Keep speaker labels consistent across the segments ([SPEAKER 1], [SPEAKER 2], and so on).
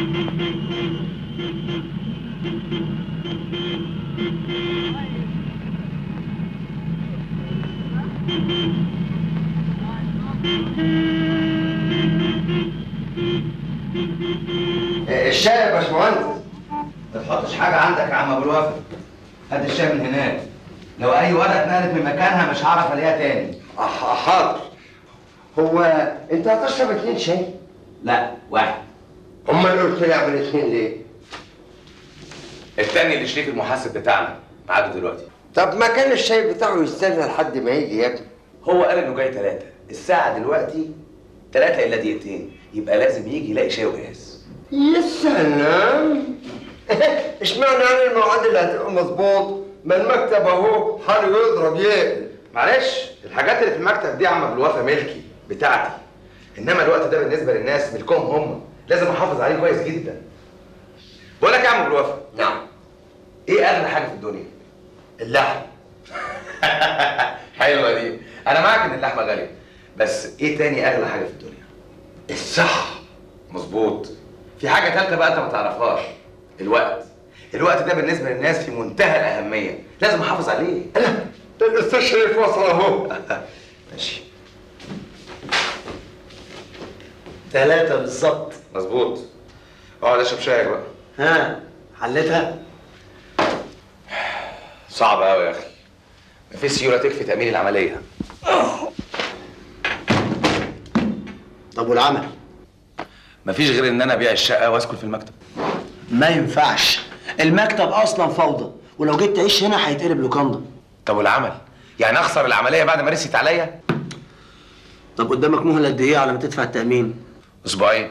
[SPEAKER 1] الشاي يا باشمهندس ما تحطش حاجه عندك يا عم ابو الوفا هات الشاي من هناك لو اي ورقه اتنقلت من مكانها مش هعرف الاقيها تاني
[SPEAKER 2] حاضر هو انت هتشرب اتنين شاي؟
[SPEAKER 1] لا واحد
[SPEAKER 2] امال قلت لي اعمل اتنين ليه؟
[SPEAKER 1] التاني اللي شريك المحاسب بتاعنا ميعاده دلوقتي
[SPEAKER 2] طب ما كان الشاي بتاعه يستنى لحد ما يجي يا ابني
[SPEAKER 1] هو قال انه جاي ثلاثة الساعة دلوقتي ثلاثة إلا دقيقتين يبقى لازم يجي يلاقي شاي وجاهز
[SPEAKER 2] يا سلام اشمعنى يعني الميعاد اللي هتبقى مظبوط ما المكتب اهو حاله يضرب يقلب
[SPEAKER 1] معلش الحاجات اللي في المكتب دي يا عم ابو الوفا ملكي بتاعتي انما الوقت ده بالنسبة للناس ملكهم هم لازم احافظ عليه كويس جدا بقول لك يا عم ابو الوفا
[SPEAKER 2] نعم
[SPEAKER 1] ايه اغلى حاجة في الدنيا؟
[SPEAKER 2] اللحم
[SPEAKER 1] حلوة دي انا معاك ان اللحمة غالية بس ايه تاني اغلى حاجة في الدنيا؟
[SPEAKER 2] الصحة
[SPEAKER 1] مظبوط في حاجة تالتة بقى انت ما تعرفهاش الوقت الوقت ده بالنسبة للناس في منتهى الأهمية لازم احافظ عليه
[SPEAKER 2] ده الاستاذ شريف وصل اهو
[SPEAKER 1] ماشي
[SPEAKER 3] ثلاثة بالظبط
[SPEAKER 1] مظبوط اقعد اشرب شايك بقى
[SPEAKER 3] ها حلتها
[SPEAKER 1] صعب قوي يا اخي مفيش سيوله تكفي تامين العمليه
[SPEAKER 3] طب والعمل
[SPEAKER 1] مفيش غير ان انا ابيع الشقه واسكن في المكتب
[SPEAKER 3] ما ينفعش المكتب اصلا فوضى ولو جيت تعيش هنا هيتقلب لوكاندا
[SPEAKER 1] طب والعمل يعني اخسر العمليه بعد ما رست عليا
[SPEAKER 3] طب قدامك مهله قد ايه على ما تدفع التامين
[SPEAKER 1] اسبوعين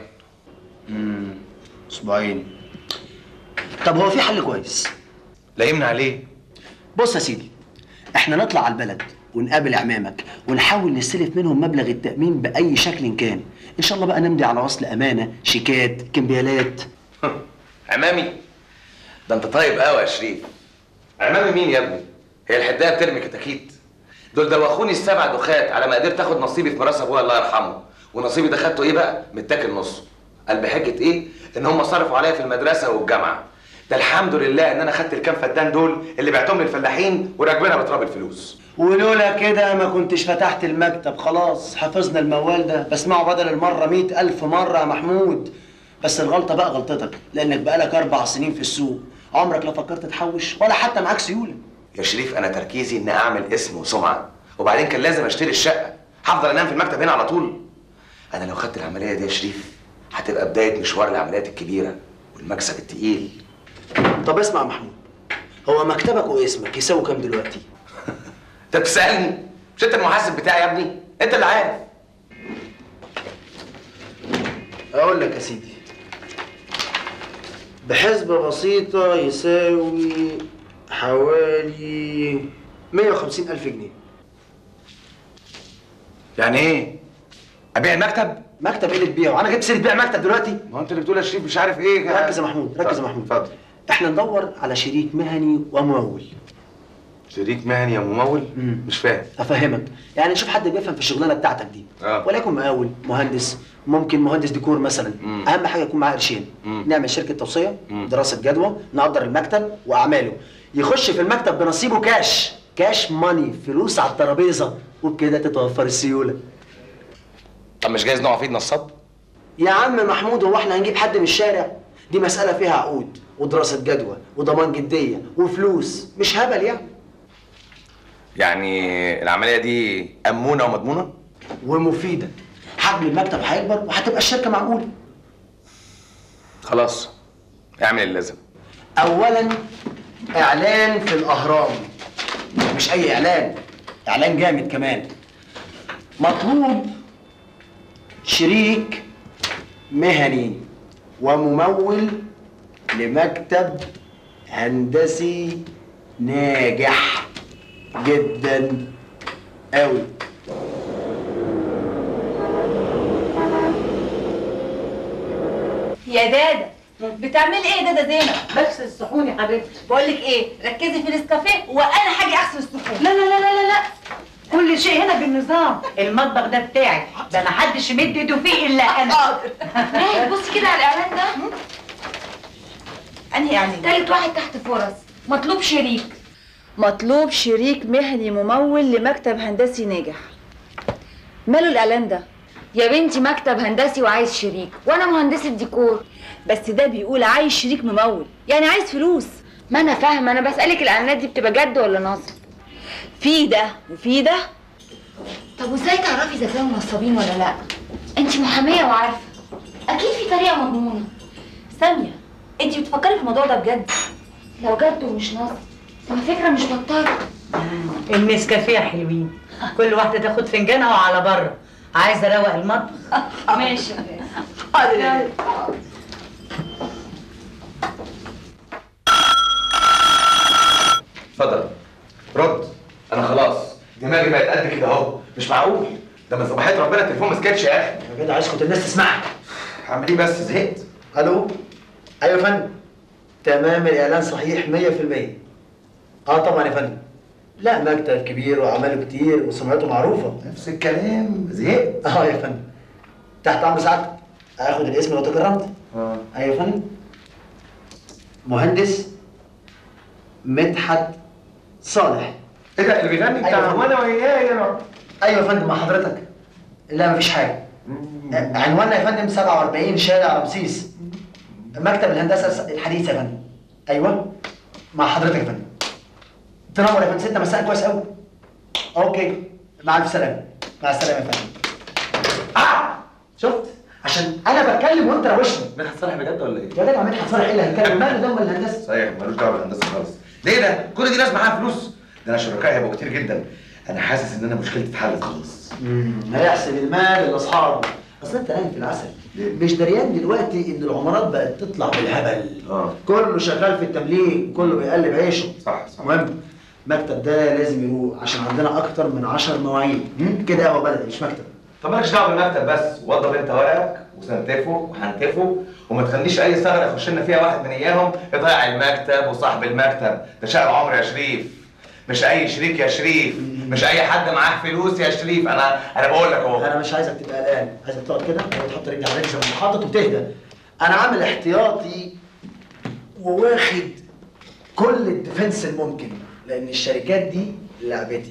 [SPEAKER 3] اسبوعين طب هو في حل كويس
[SPEAKER 1] لا يمنع ليه
[SPEAKER 3] بص يا سيدي احنا نطلع على البلد ونقابل عمامك ونحاول نستلف منهم مبلغ التأمين بأي شكل كان إن شاء الله بقى نمضي على وصل أمانة شيكات كمبيالات
[SPEAKER 1] عمامي ده انت طيب قوي يا شريف عمامي مين يا ابني هي الحدايه بترمي كتاكيت دول دوخوني السبع دخات على ما قدرت اخد نصيبي في ميراث ابويا الله يرحمه ونصيبي ده خدته ايه بقى متاكل نصه قال بحجه ايه ان هم صرفوا عليا في المدرسه والجامعه ده الحمد لله ان انا خدت الكام فدان دول اللي بعتهم للفلاحين وراكبينها بتراب الفلوس
[SPEAKER 3] ولولا كده ما كنتش فتحت المكتب خلاص حفظنا الموال ده بسمعه بدل المرة مئة ألف مرة يا محمود بس الغلطة بقى غلطتك لأنك بقالك أربع سنين في السوق عمرك لا فكرت تحوش ولا حتى معاك سيولة
[SPEAKER 1] يا شريف انا تركيزي ان اعمل اسم وسمعه وبعدين كان لازم اشتري الشقه هفضل انام في المكتب هنا على طول انا لو خدت العمليه دي يا شريف هتبقى بدايه مشوار العمليات الكبيره والمكسب التقيل
[SPEAKER 3] طب اسمع يا محمود هو مكتبك واسمك يساوي كام دلوقتي؟
[SPEAKER 1] انت بتسالني مش انت المحاسب بتاعي يا ابني انت اللي عارف
[SPEAKER 3] أقول لك يا سيدي بحسبة بسيطة يساوي حوالي 150 ألف جنيه
[SPEAKER 1] يعني ايه ابيع المكتب
[SPEAKER 3] مكتب ايه اللي تبيعه؟ أنا جبت سيرة بيع مكتب دلوقتي؟
[SPEAKER 1] ما هو انت اللي بتقول يا شريف مش عارف ايه
[SPEAKER 3] ركز يا محمود ركز يا محمود
[SPEAKER 1] اتفضل
[SPEAKER 3] احنا ندور على شريك مهني وممول
[SPEAKER 1] شريك مهني يا ممول
[SPEAKER 3] مم.
[SPEAKER 1] مش فاهم
[SPEAKER 3] افهمك يعني نشوف حد بيفهم في الشغلانه بتاعتك دي
[SPEAKER 1] آه.
[SPEAKER 3] وليكن مقاول مهندس ممكن مهندس ديكور مثلا
[SPEAKER 1] مم.
[SPEAKER 3] اهم حاجه يكون معاه قرشين
[SPEAKER 1] مم.
[SPEAKER 3] نعمل شركه توصيه
[SPEAKER 1] مم.
[SPEAKER 3] دراسه جدوى نقدر المكتب واعماله يخش في المكتب بنصيبه كاش كاش ماني فلوس على الترابيزه وبكده تتوفر السيوله
[SPEAKER 1] طب مش جايز نقع في ايد نصاب
[SPEAKER 3] يا عم محمود هو احنا هنجيب حد من الشارع دي مساله فيها عقود ودراسه جدوى وضمان جديه وفلوس مش هبل يعني
[SPEAKER 1] يعني العمليه دي امونه ومضمونه
[SPEAKER 3] ومفيده حجم المكتب هيكبر وهتبقى الشركه معقوله
[SPEAKER 1] خلاص اعمل اللازم
[SPEAKER 3] اولا اعلان في الاهرام مش اي اعلان اعلان جامد كمان مطلوب شريك مهني وممول لمكتب هندسي ناجح جدا قوي
[SPEAKER 4] يا دادا بتعملي ايه يا دادا زينب؟
[SPEAKER 5] بغسل الصحون يا حبيبتي
[SPEAKER 4] بقول لك ايه ركزي في النسكافيه وانا هاجي اغسل الصحون
[SPEAKER 5] لا لا لا لا لا لا كل شيء هنا بالنظام المطبخ ده بتاعي ده ما حدش يمد ايده فيه الا انا
[SPEAKER 4] حاضر بصي كده على الاعلان ده انهي اعلان
[SPEAKER 6] تالت واحد تحت فرص مطلوب شريك
[SPEAKER 4] مطلوب شريك مهني ممول لمكتب هندسي ناجح ماله الاعلان ده
[SPEAKER 6] يا بنتي مكتب هندسي وعايز شريك وانا مهندسة ديكور
[SPEAKER 4] بس ده بيقول عايز شريك ممول يعني عايز فلوس
[SPEAKER 6] ما انا فاهمة انا بسألك الاعلانات دي بتبقى جد ولا نصب
[SPEAKER 4] في ده وفي ده
[SPEAKER 6] طب وازاي تعرفي اذا كانوا نصابين ولا لا انت محامية وعارفة اكيد في طريقة مضمونة
[SPEAKER 4] ساميه انت بتفكري في الموضوع ده بجد
[SPEAKER 6] لو جد ومش نصب ما فكرة مش بطالة
[SPEAKER 5] النسكافيه حلوين كل واحده تاخد فنجانها وعلى بره عايزه اروق المطبخ
[SPEAKER 6] ماشي
[SPEAKER 4] حاضر
[SPEAKER 1] اتفضل رد انا خلاص دماغي بقت قد كده اهو مش معقول ده من صباحيه ربنا التليفون ما سكتش يا اخي
[SPEAKER 3] يا جدع عايز كنت الناس تسمعك
[SPEAKER 1] هعمل ايه بس زهقت
[SPEAKER 3] الو ايوه يا فندم تمام الاعلان صحيح 100% اه طبعا يا فندم لا مكتب كبير وعمله كتير وسمعته معروفه
[SPEAKER 1] نفس الكلام زهقت
[SPEAKER 3] اه يا فندم تحت امر سعادتك اخد الاسم لو تكرمت
[SPEAKER 1] اه
[SPEAKER 3] ايوه يا فندم مهندس مدحت صالح
[SPEAKER 1] ايه ده اللي بيغني بتاع
[SPEAKER 3] أيوة.
[SPEAKER 1] وانا وياه يا
[SPEAKER 3] ايوه يا فندم مع حضرتك لا مفيش حاجه آه، عنواننا يا فندم 47 شارع رمسيس مكتب الهندسه الحديثه يا فندم ايوه مع حضرتك يا فندم تنور يا فندم ستة مساء كويس قوي اوكي مع الف سلامه مع السلامه يا فندم آه! شفت عشان انا بتكلم وانت روشني
[SPEAKER 1] مدحت صالح بجد ولا ايه؟
[SPEAKER 3] يا جدع مدحت صالح ايه اللي هيتكلم ماله ده امال الهندسه
[SPEAKER 1] صحيح ملوش دعوه بالهندسه خالص ليه ده؟ كل دي ناس معاها فلوس ده انا شركائي هيبقوا كتير جدا انا حاسس ان انا مشكلتي اتحلت خلاص
[SPEAKER 3] هيحسب المال لاصحابه اصل انت نايم في العسل مش دريان دلوقتي ان العمارات بقت تطلع بالهبل
[SPEAKER 1] اه.
[SPEAKER 3] كله شغال في التمليك كله بيقلب عيشه
[SPEAKER 1] صح صح
[SPEAKER 3] المهم المكتب ده لازم يروح عشان عندنا اكتر من 10 مواعيد هم؟ كده هو بلدي مش مكتب
[SPEAKER 1] طب مالكش دعوه بالمكتب بس وضب انت ورقك وسنتفه وهنتفه وما تخليش اي ثغره يخش لنا فيها واحد من اياهم يضيع المكتب وصاحب المكتب ده شقى العمر يا شريف مش اي شريك يا شريف مش اي حد معاه فلوس يا شريف انا انا بقول لك اهو
[SPEAKER 3] انا مش عايزك تبقى قلقان عايزك تقعد كده وتحط رجلي على رجلي زي ما أنت حاطط وتهدى انا عامل احتياطي وواخد كل الديفنس الممكن لان الشركات دي لعبتي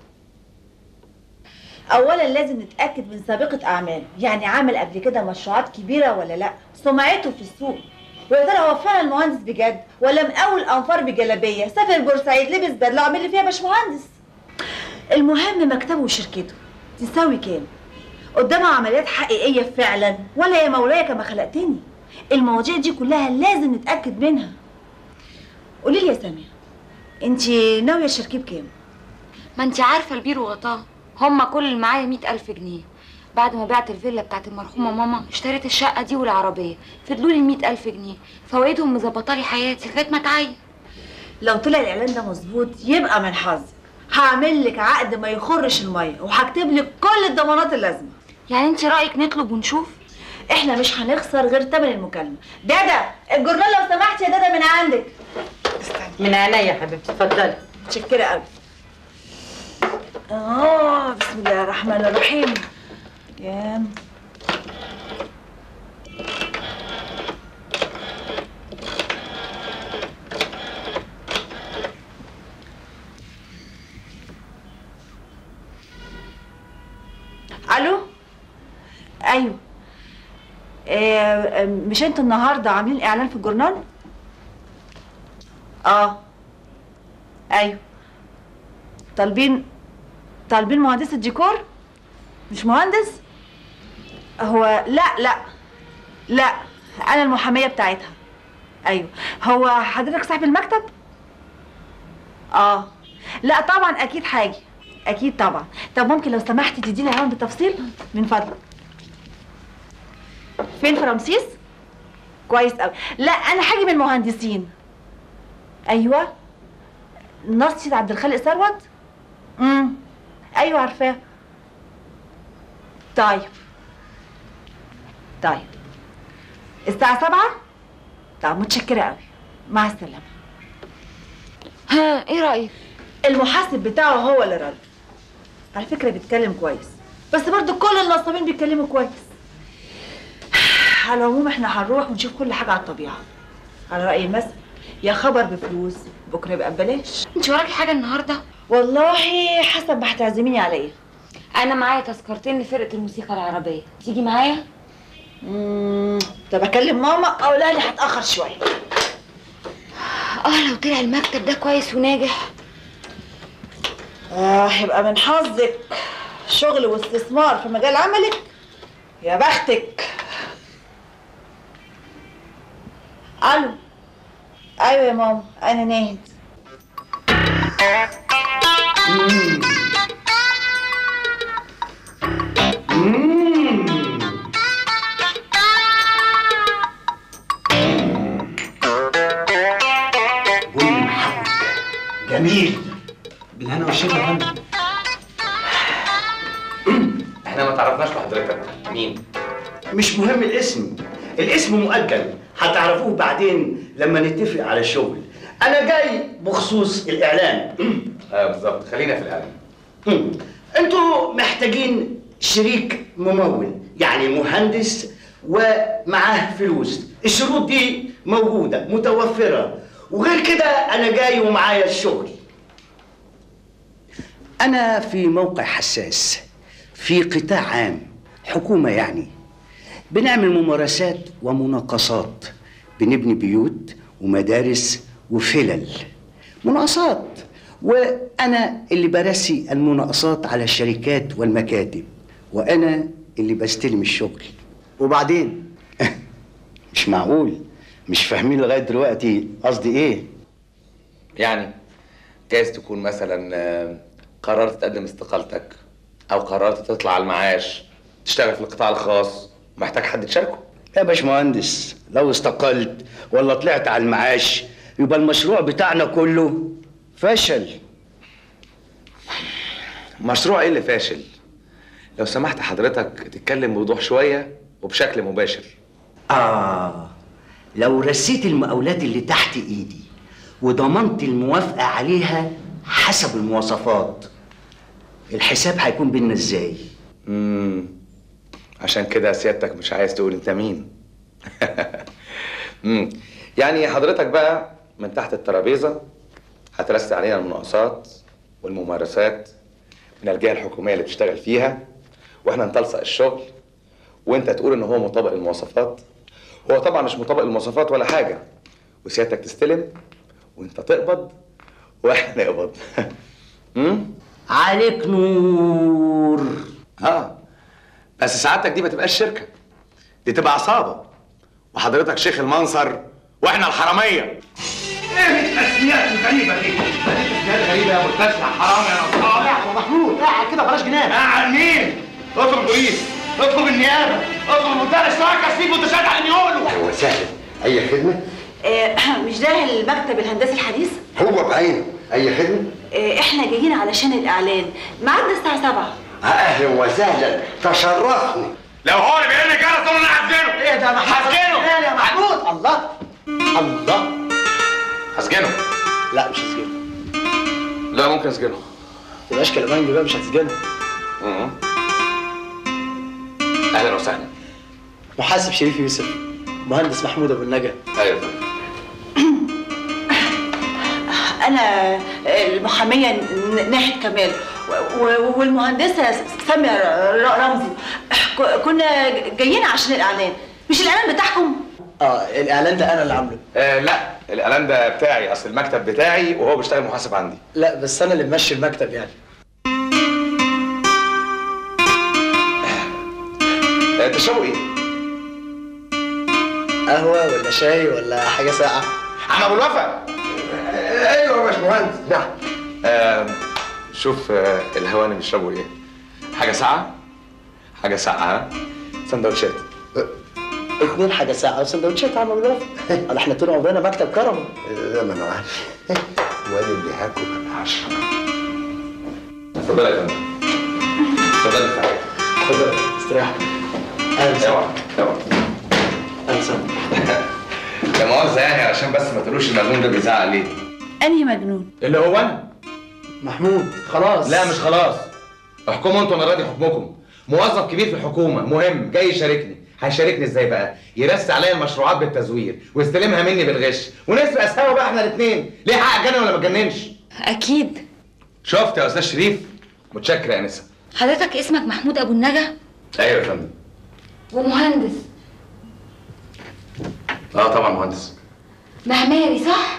[SPEAKER 4] اولا لازم نتاكد من سابقه اعماله يعني عامل قبل كده مشروعات كبيره ولا لا سمعته في السوق ويا ترى هو فعلا مهندس بجد ولا من اول انفار بجلابيه سافر بورسعيد لبس بدله وعمل لي فيها باشمهندس المهم مكتبه وشركته تساوي كام قدامها عمليات حقيقيه فعلا ولا يا مولاي كما خلقتني المواضيع دي كلها لازم نتاكد منها قولي لي يا ساميه انت ناويه الشركه بكام
[SPEAKER 6] ما انت عارفة البير وغطاه هما كل اللي معايا مئة ألف جنيه بعد ما بعت الفيلا بتاعت المرحومة ماما اشتريت الشقة دي والعربية فضلوا لي المئة ألف جنيه فوائدهم مظبطالي حياتي لغاية ما اتعين
[SPEAKER 4] لو طلع الاعلان ده مظبوط يبقى من حظك هعمل لك عقد ما يخرش الميه وهكتب لك كل الضمانات اللازمه
[SPEAKER 6] يعني انت رأيك نطلب ونشوف
[SPEAKER 4] احنا مش هنخسر غير تمن المكالمه دادا الجورنال لو سمحت يا دادا من عندك
[SPEAKER 5] من عينيا يا حبيبتي اتفضلي
[SPEAKER 4] متشكره قوي اه بسم الله الرحمن الرحيم يا الو ايوه آه، مش انتوا النهارده عاملين اعلان في الجورنال اه ايوه طالبين طالبين مهندسة ديكور مش مهندس هو لا لا لا انا المحامية بتاعتها ايوه هو حضرتك صاحب المكتب اه لا طبعا اكيد حاجة اكيد طبعا طب ممكن لو سمحتي تديني عنوان بالتفصيل من فضلك فين في رمسيس كويس قوي لا انا حاجة من المهندسين ايوه ناصية عبد الخالق ثروت امم ايوه عارفاه طيب طيب الساعة سبعة طب متشكرة قوي مع السلامة
[SPEAKER 6] ها ايه رأيك
[SPEAKER 4] المحاسب بتاعه هو اللي رد على فكرة بيتكلم كويس بس برضو كل النصابين بيتكلموا كويس على العموم احنا هنروح ونشوف كل حاجة على الطبيعة على رأي المثل يا خبر بفلوس بكره يبقى ببلاش
[SPEAKER 6] انت وراكي حاجه النهارده
[SPEAKER 4] والله حسب ما هتعزميني على ايه
[SPEAKER 6] انا معايا تذكرتين لفرقه الموسيقى العربيه تيجي معايا
[SPEAKER 4] مم، طب اكلم ماما اقول لها لي هتاخر شويه
[SPEAKER 6] اه لو طلع المكتب ده كويس وناجح
[SPEAKER 4] اه يبقى من حظك شغل واستثمار في مجال عملك يا بختك الو ايوه يا ماما انا ناهد
[SPEAKER 3] بن محمد جميل بالهنا والشفا يا فندم
[SPEAKER 1] احنا ما تعرفناش لحضرتك مين
[SPEAKER 7] مش مهم الاسم الاسم مؤجل هتعرفوه بعدين لما نتفق على الشغل انا جاي بخصوص الاعلان
[SPEAKER 1] اه بالظبط خلينا في الاعلان
[SPEAKER 7] انتوا محتاجين شريك ممول يعني مهندس ومعاه فلوس الشروط دي موجودة متوفرة وغير كده أنا جاي ومعايا الشغل أنا في موقع حساس في قطاع عام حكومة يعني بنعمل ممارسات ومناقصات بنبني بيوت ومدارس وفلل مناقصات وأنا اللي برسي المناقصات على الشركات والمكاتب وأنا اللي بستلم الشغل
[SPEAKER 3] وبعدين
[SPEAKER 7] مش معقول مش فاهمين لغاية دلوقتي قصدي إيه
[SPEAKER 1] يعني جايز تكون مثلا آه، قررت تقدم استقالتك او قررت تطلع على المعاش تشتغل في القطاع الخاص محتاج حد تشاركه
[SPEAKER 7] يا باشمهندس لو استقلت ولا طلعت على المعاش يبقى المشروع بتاعنا كله فشل
[SPEAKER 1] مشروع ايه اللي فاشل لو سمحت حضرتك تتكلم بوضوح شويه وبشكل مباشر
[SPEAKER 7] آه لو رسيت المقاولات اللي تحت إيدي وضمنت الموافقة عليها حسب المواصفات الحساب هيكون بينا إزاي؟
[SPEAKER 1] امم عشان كده سيادتك مش عايز تقول انت مين امم يعني حضرتك بقى من تحت الترابيزه هترسي علينا المناقصات والممارسات من الجهه الحكوميه اللي بتشتغل فيها واحنا نتلصق الشغل وانت تقول ان هو مطابق للمواصفات هو طبعا مش مطابق للمواصفات ولا حاجه وسيادتك تستلم وانت تقبض واحنا نقبض امم
[SPEAKER 7] عليك نور
[SPEAKER 1] اه بس سعادتك دي ما تبقاش شركه دي تبقى عصابه وحضرتك شيخ المنصر واحنا الحراميه
[SPEAKER 7] ايه التسميات الغريبة دي؟
[SPEAKER 1] تسميات غريبه يا مرتشع حرام يا نصاب
[SPEAKER 3] يا محمود قاعد كده بلاش جنان
[SPEAKER 1] قاعد مين؟ اطلب بوليس اطلب النيابه اطلب منتهى الاشتراك اسيب متشاد على يقولوا
[SPEAKER 2] هو سهل اي خدمه
[SPEAKER 4] مش ده المكتب الهندسي الحديث
[SPEAKER 2] هو بعينه اي خدمه
[SPEAKER 4] آه، احنا جايين علشان الاعلان ميعادنا الساعه 7
[SPEAKER 2] اهلا وسهلا تشرفني
[SPEAKER 1] لو هو اللي بيقول لي جرس انا هسجنه
[SPEAKER 3] ايه ده يا محمود
[SPEAKER 1] هسجنه
[SPEAKER 3] يا محمود الله الله
[SPEAKER 1] هسجنه
[SPEAKER 3] لا مش هتسجنه
[SPEAKER 1] لا ممكن اسجنه
[SPEAKER 3] تبقاش كلامانجي بقى مش هتسجنه
[SPEAKER 1] مم. اهلا وسهلا
[SPEAKER 3] محاسب شريف يوسف مهندس محمود ابو النجا
[SPEAKER 1] ايوه
[SPEAKER 4] انا المحاميه ن- ناحيه كمال و- و- والمهندسه ساميه ر- رمزي ك- كنا جايين عشان الاعلان مش الاعلان بتاعكم
[SPEAKER 3] اه الاعلان ده انا اللي عامله
[SPEAKER 1] آه لا الاعلان ده بتاعي اصل المكتب بتاعي وهو بيشتغل محاسب عندي
[SPEAKER 3] لا بس انا اللي ممشي المكتب يعني
[SPEAKER 1] آه تشربوا ايه؟
[SPEAKER 3] قهوه ولا شاي ولا حاجه ساقعه
[SPEAKER 1] عم ابو الوفا
[SPEAKER 2] ايوه يا باشمهندس نعم
[SPEAKER 1] آه شوف آه الهوانم بيشربوا ايه؟ حاجه ساقعه؟ حاجه ساقعه ها؟ سندوتشات
[SPEAKER 3] اتنين حاجه ساقعه وسندوتشات عم بالوفا انا احنا طول عمرنا مكتب كرم
[SPEAKER 2] لا ما انا عارف وانا اللي هاكل العشرة
[SPEAKER 1] اتفضل يا فندم اتفضل يا فندم
[SPEAKER 3] اتفضل استريح اهلا وسهلا
[SPEAKER 1] اوعى اوعى
[SPEAKER 3] اهلا وسهلا
[SPEAKER 1] لا مؤاخذة يعني عشان بس ما تقولوش المجنون ده بيزعق ليه
[SPEAKER 4] انهي مجنون
[SPEAKER 1] اللي هو انا
[SPEAKER 3] محمود خلاص
[SPEAKER 1] لا مش خلاص احكموا انتوا انا راضي حكمكم موظف كبير في الحكومه مهم جاي يشاركني هيشاركني ازاي بقى يرسي عليا المشروعات بالتزوير ويستلمها مني بالغش ونسرق سوا بقى احنا الاثنين ليه حق جنن ولا ما اتجننش
[SPEAKER 6] اكيد
[SPEAKER 1] شفت يا استاذ شريف متشكر يا انسه
[SPEAKER 6] حضرتك اسمك محمود ابو النجا
[SPEAKER 1] ايوه يا فندم
[SPEAKER 6] ومهندس
[SPEAKER 1] اه طبعا مهندس
[SPEAKER 6] معماري صح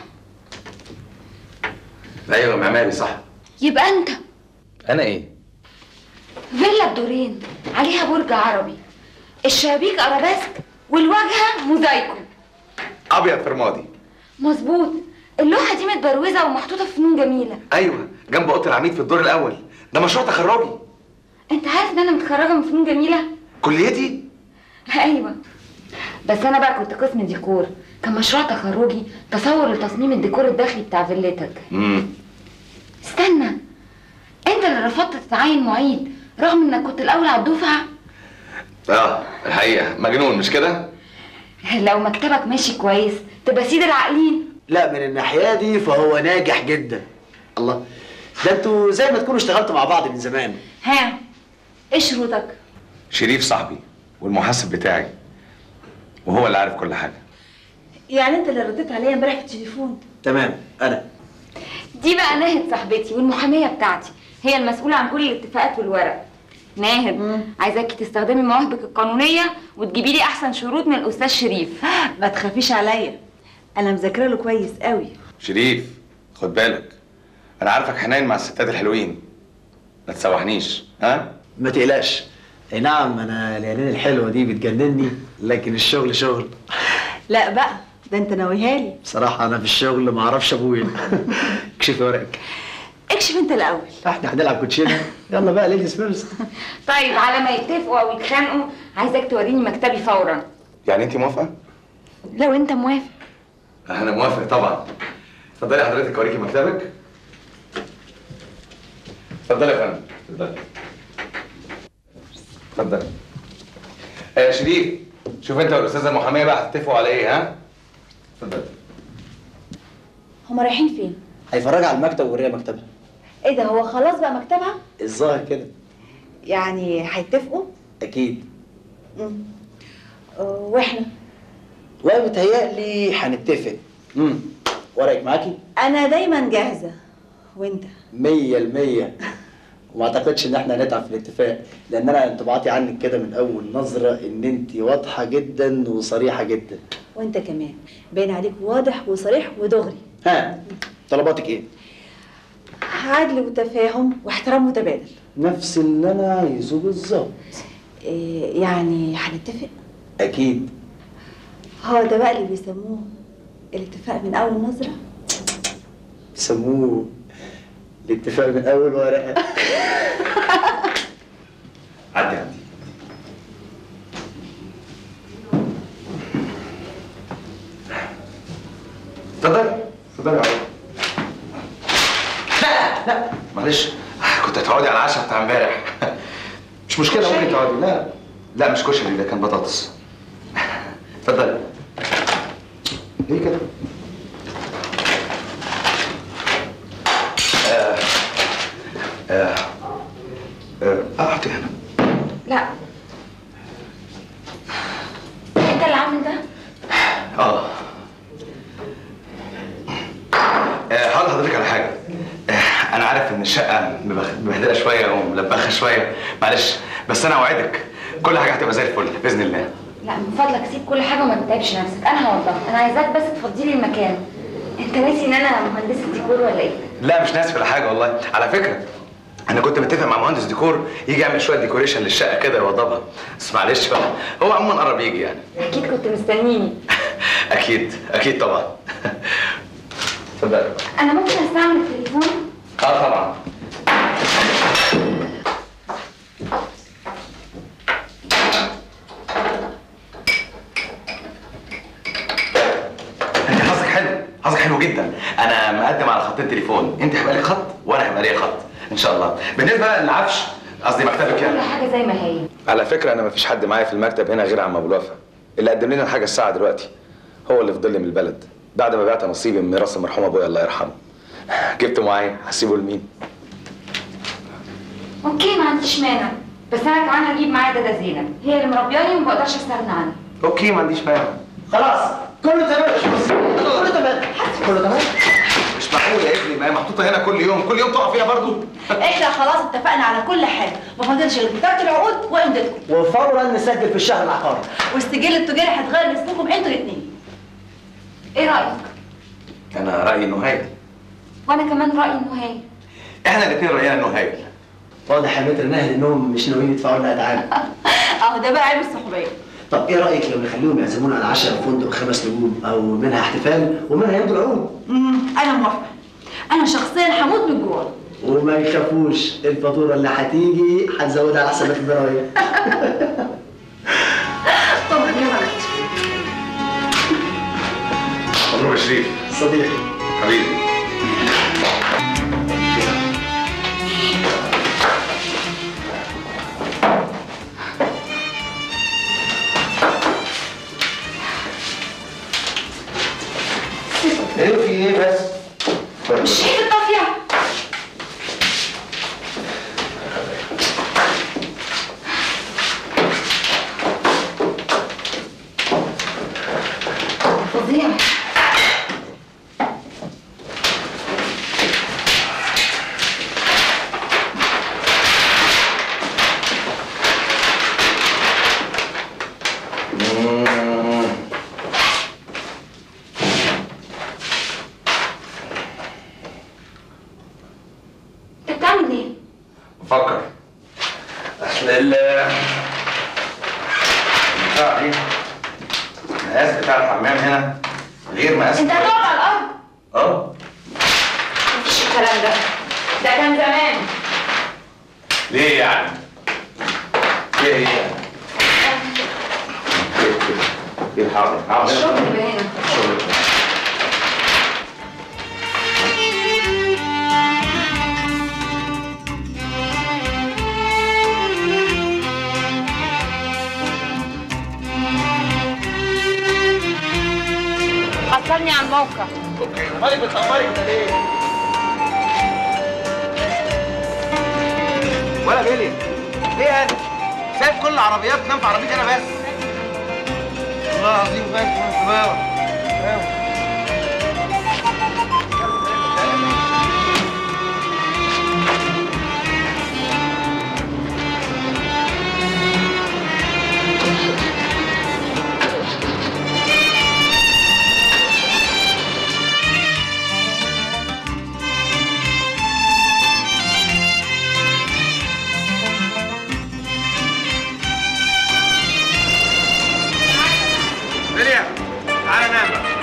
[SPEAKER 1] ايوه معماري صح
[SPEAKER 6] يبقى انت
[SPEAKER 1] انا ايه
[SPEAKER 6] فيلا بدورين عليها برج عربي الشبابيك ارابيسك والواجهه موزايكو
[SPEAKER 1] ابيض في رمادي
[SPEAKER 6] مظبوط اللوحه دي متبروزه ومحطوطه في فنون جميله
[SPEAKER 1] ايوه جنب اوضه العميد في الدور الاول ده مشروع تخرجي
[SPEAKER 6] انت عارف ان انا متخرجه من فنون جميله
[SPEAKER 1] كليتي
[SPEAKER 6] ايوه بس انا بقى كنت قسم ديكور كان مشروع تخرجي تصور لتصميم الديكور الداخلي بتاع فيلتك
[SPEAKER 1] امم
[SPEAKER 6] استنى انت اللي رفضت تتعين معيد رغم انك كنت الاول على الدفعه
[SPEAKER 1] اه الحقيقه مجنون مش كده
[SPEAKER 6] لو مكتبك ماشي كويس تبقى سيد العاقلين
[SPEAKER 3] لا من الناحيه دي فهو ناجح جدا الله ده انتوا زي ما تكونوا اشتغلتوا مع بعض من زمان
[SPEAKER 6] ها ايه شروطك
[SPEAKER 1] شريف صاحبي والمحاسب بتاعي وهو اللي عارف كل حاجه
[SPEAKER 4] يعني انت اللي رديت عليا امبارح في التليفون
[SPEAKER 3] تمام انا
[SPEAKER 6] دي بقى ناهد صاحبتي والمحاميه بتاعتي هي المسؤوله عن كل الاتفاقات والورق ناهد عايزاكي تستخدمي مواهبك القانونيه وتجيبي لي احسن شروط من الاستاذ شريف
[SPEAKER 4] ما تخافيش عليا انا مذاكره له كويس قوي
[SPEAKER 1] شريف خد بالك انا عارفك حنين مع الستات الحلوين ما تسوحنيش ها
[SPEAKER 3] ما تقلقش اي نعم انا العينين الحلوه دي بتجنني لكن الشغل شغل
[SPEAKER 4] لا بقى ده انت ناويها لي
[SPEAKER 3] بصراحه انا في الشغل ما اعرفش ابويا اكشفي ورقك
[SPEAKER 4] اكشف انت الاول
[SPEAKER 3] احنا هنلعب كوتشينه يلا بقى ليديز فيرست
[SPEAKER 6] طيب على ما يتفقوا او يتخانقوا عايزاك توريني مكتبي فورا
[SPEAKER 1] يعني انت موافقه
[SPEAKER 6] لو انت موافق
[SPEAKER 1] انا موافق طبعا اتفضلي حضرتك اوريكي مكتبك اتفضلي يا فندم اتفضلي اتفضلي آه شريف شوف انت والاستاذه المحاميه بقى هتتفقوا على ايه ها اتفضلي
[SPEAKER 4] هما رايحين فين
[SPEAKER 3] هيفرجها على المكتب ووريها مكتبها
[SPEAKER 4] ايه ده هو خلاص بقى مكتبها
[SPEAKER 3] الظاهر كده
[SPEAKER 4] يعني هيتفقوا
[SPEAKER 3] اكيد
[SPEAKER 4] مم. آه، واحنا
[SPEAKER 3] ومتهيألي هنتفق امم ورقك معاكي
[SPEAKER 4] انا دايما جاهزه وانت
[SPEAKER 3] مية المية وما اعتقدش ان احنا هنتعب في الاتفاق لان انا انطباعاتي عنك كده من اول نظرة ان انت واضحة جدا وصريحة جدا
[SPEAKER 4] وانت كمان باين عليك واضح وصريح ودغري
[SPEAKER 3] ها طلباتك ايه؟
[SPEAKER 4] عدل وتفاهم واحترام متبادل
[SPEAKER 3] نفس اللي انا عايزه بالظبط
[SPEAKER 4] إيه يعني هنتفق
[SPEAKER 3] اكيد
[SPEAKER 4] هو ده بقى اللي بيسموه الاتفاق من اول نظره
[SPEAKER 3] سموه الاتفاق من اول ورقة
[SPEAKER 1] عدي عدي اتفضلي اتفضلي يا عمر. لا لا معلش كنت هتقعدي على العشاء بتاع امبارح مش مشكله ممكن تقعدي لا لا مش كشري ده كان بطاطس اتفضلي ليه كده؟ آه آه آه اقعدي هنا
[SPEAKER 6] لا انت اللي عامل ده
[SPEAKER 1] اه آه، هقول لحضرتك على حاجه آه، انا عارف ان الشقه مبخ- مبهدله شويه وملبخه شويه معلش بس انا اوعدك كل حاجه هتبقى زي الفل باذن الله
[SPEAKER 6] لا من فضلك سيب كل حاجه وما تتعبش نفسك انا هوضبها انا عايزاك بس تفضي لي المكان انت ناسي ان انا مهندسه ديكور ولا ايه
[SPEAKER 1] لا مش ناسي ولا حاجه والله على فكره انا كنت متفق مع مهندس ديكور يجي يعمل شويه ديكوريشن للشقه كده يوضبها بس معلش بقى هو عموما قرب يجي يعني
[SPEAKER 6] اكيد كنت مستنيني
[SPEAKER 1] اكيد اكيد طبعا اتفضل
[SPEAKER 6] انا ممكن استعمل التليفون
[SPEAKER 1] اه طبعا انت حظك حلو حظك حلو جدا انا مقدم على خطين تليفون انت هيبقى لك خط وانا هيبقى لي خط ان شاء الله بالنسبه بقى للعفش قصدي مكتبك
[SPEAKER 6] كل
[SPEAKER 1] يعني
[SPEAKER 6] حاجه زي ما هي
[SPEAKER 1] على فكره انا مفيش حد معايا في المكتب هنا غير عم ابو الوفا اللي قدم لنا الحاجه الساعه دلوقتي هو اللي فضل لي من البلد بعد ما بعت نصيبي من ميراث المرحوم ابويا الله يرحمه جبته معايا هسيبه لمين
[SPEAKER 6] اوكي ما عنديش مانع بس انا كمان هجيب معايا دادا زينب هي اللي مربياني وما بقدرش استغنى عنها
[SPEAKER 1] اوكي ما عنديش مانع
[SPEAKER 3] خلاص كله تمام يا باشمهندس كله تمام كله تمام
[SPEAKER 1] مش معقول يا ابني ما هي محطوطه هنا كل يوم كل يوم تقع فيها برضو
[SPEAKER 4] احنا خلاص اتفقنا على كل حاجه ما فاضلش غير كتابه العقود وامضتكم
[SPEAKER 3] وفورا نسجل في الشهر العقاري
[SPEAKER 4] والسجل التجاري هيتغير باسمكم انتوا الاثنين
[SPEAKER 6] ايه رايك
[SPEAKER 1] انا رايي انه هايل
[SPEAKER 6] وانا كمان رايي انه هايل
[SPEAKER 1] احنا الاثنين راينا انه هايل
[SPEAKER 3] واضح يا متر نهل انهم مش ناويين يدفعوا لنا اتعاب
[SPEAKER 4] اهو ده بقى عيب الصحوبيه
[SPEAKER 3] طب ايه رايك لو نخليهم يعزمونا على عشاء في فندق خمس نجوم او منها احتفال ومنها يمضوا العقود
[SPEAKER 4] امم انا موافقه انا شخصيا هموت من الجوع
[SPEAKER 3] وما يخافوش الفاتوره اللي هتيجي هنزودها على حسابات الضرايب
[SPEAKER 4] طب يا ولد
[SPEAKER 1] مبروك يا شريف
[SPEAKER 3] صديقي
[SPEAKER 1] حبيبي ايه في ايه بس؟
[SPEAKER 6] مش شايف الطافيه فظيع
[SPEAKER 1] مم.
[SPEAKER 6] انت بتعمل ايه؟
[SPEAKER 1] بفكر اصل ال بتاع دي المقاس بتاع الحمام هنا غير مقاس
[SPEAKER 6] انت هتقعد على الارض
[SPEAKER 1] اه
[SPEAKER 6] مفيش الكلام ده ده كان زمان
[SPEAKER 1] ليه يعني؟ ليه ايه يعني؟ ايه ايه ايه حاضر حاضر
[SPEAKER 6] الشغل اللي هنا حصلني على الموقع
[SPEAKER 1] اوكي مالك بتأمري كده ليه؟ ولا بيلي ليه انا؟ سايب كل العربيات تنام في عربيتي انا بس والله العظيم غايب من السماوة بيلي تعالى نام بقى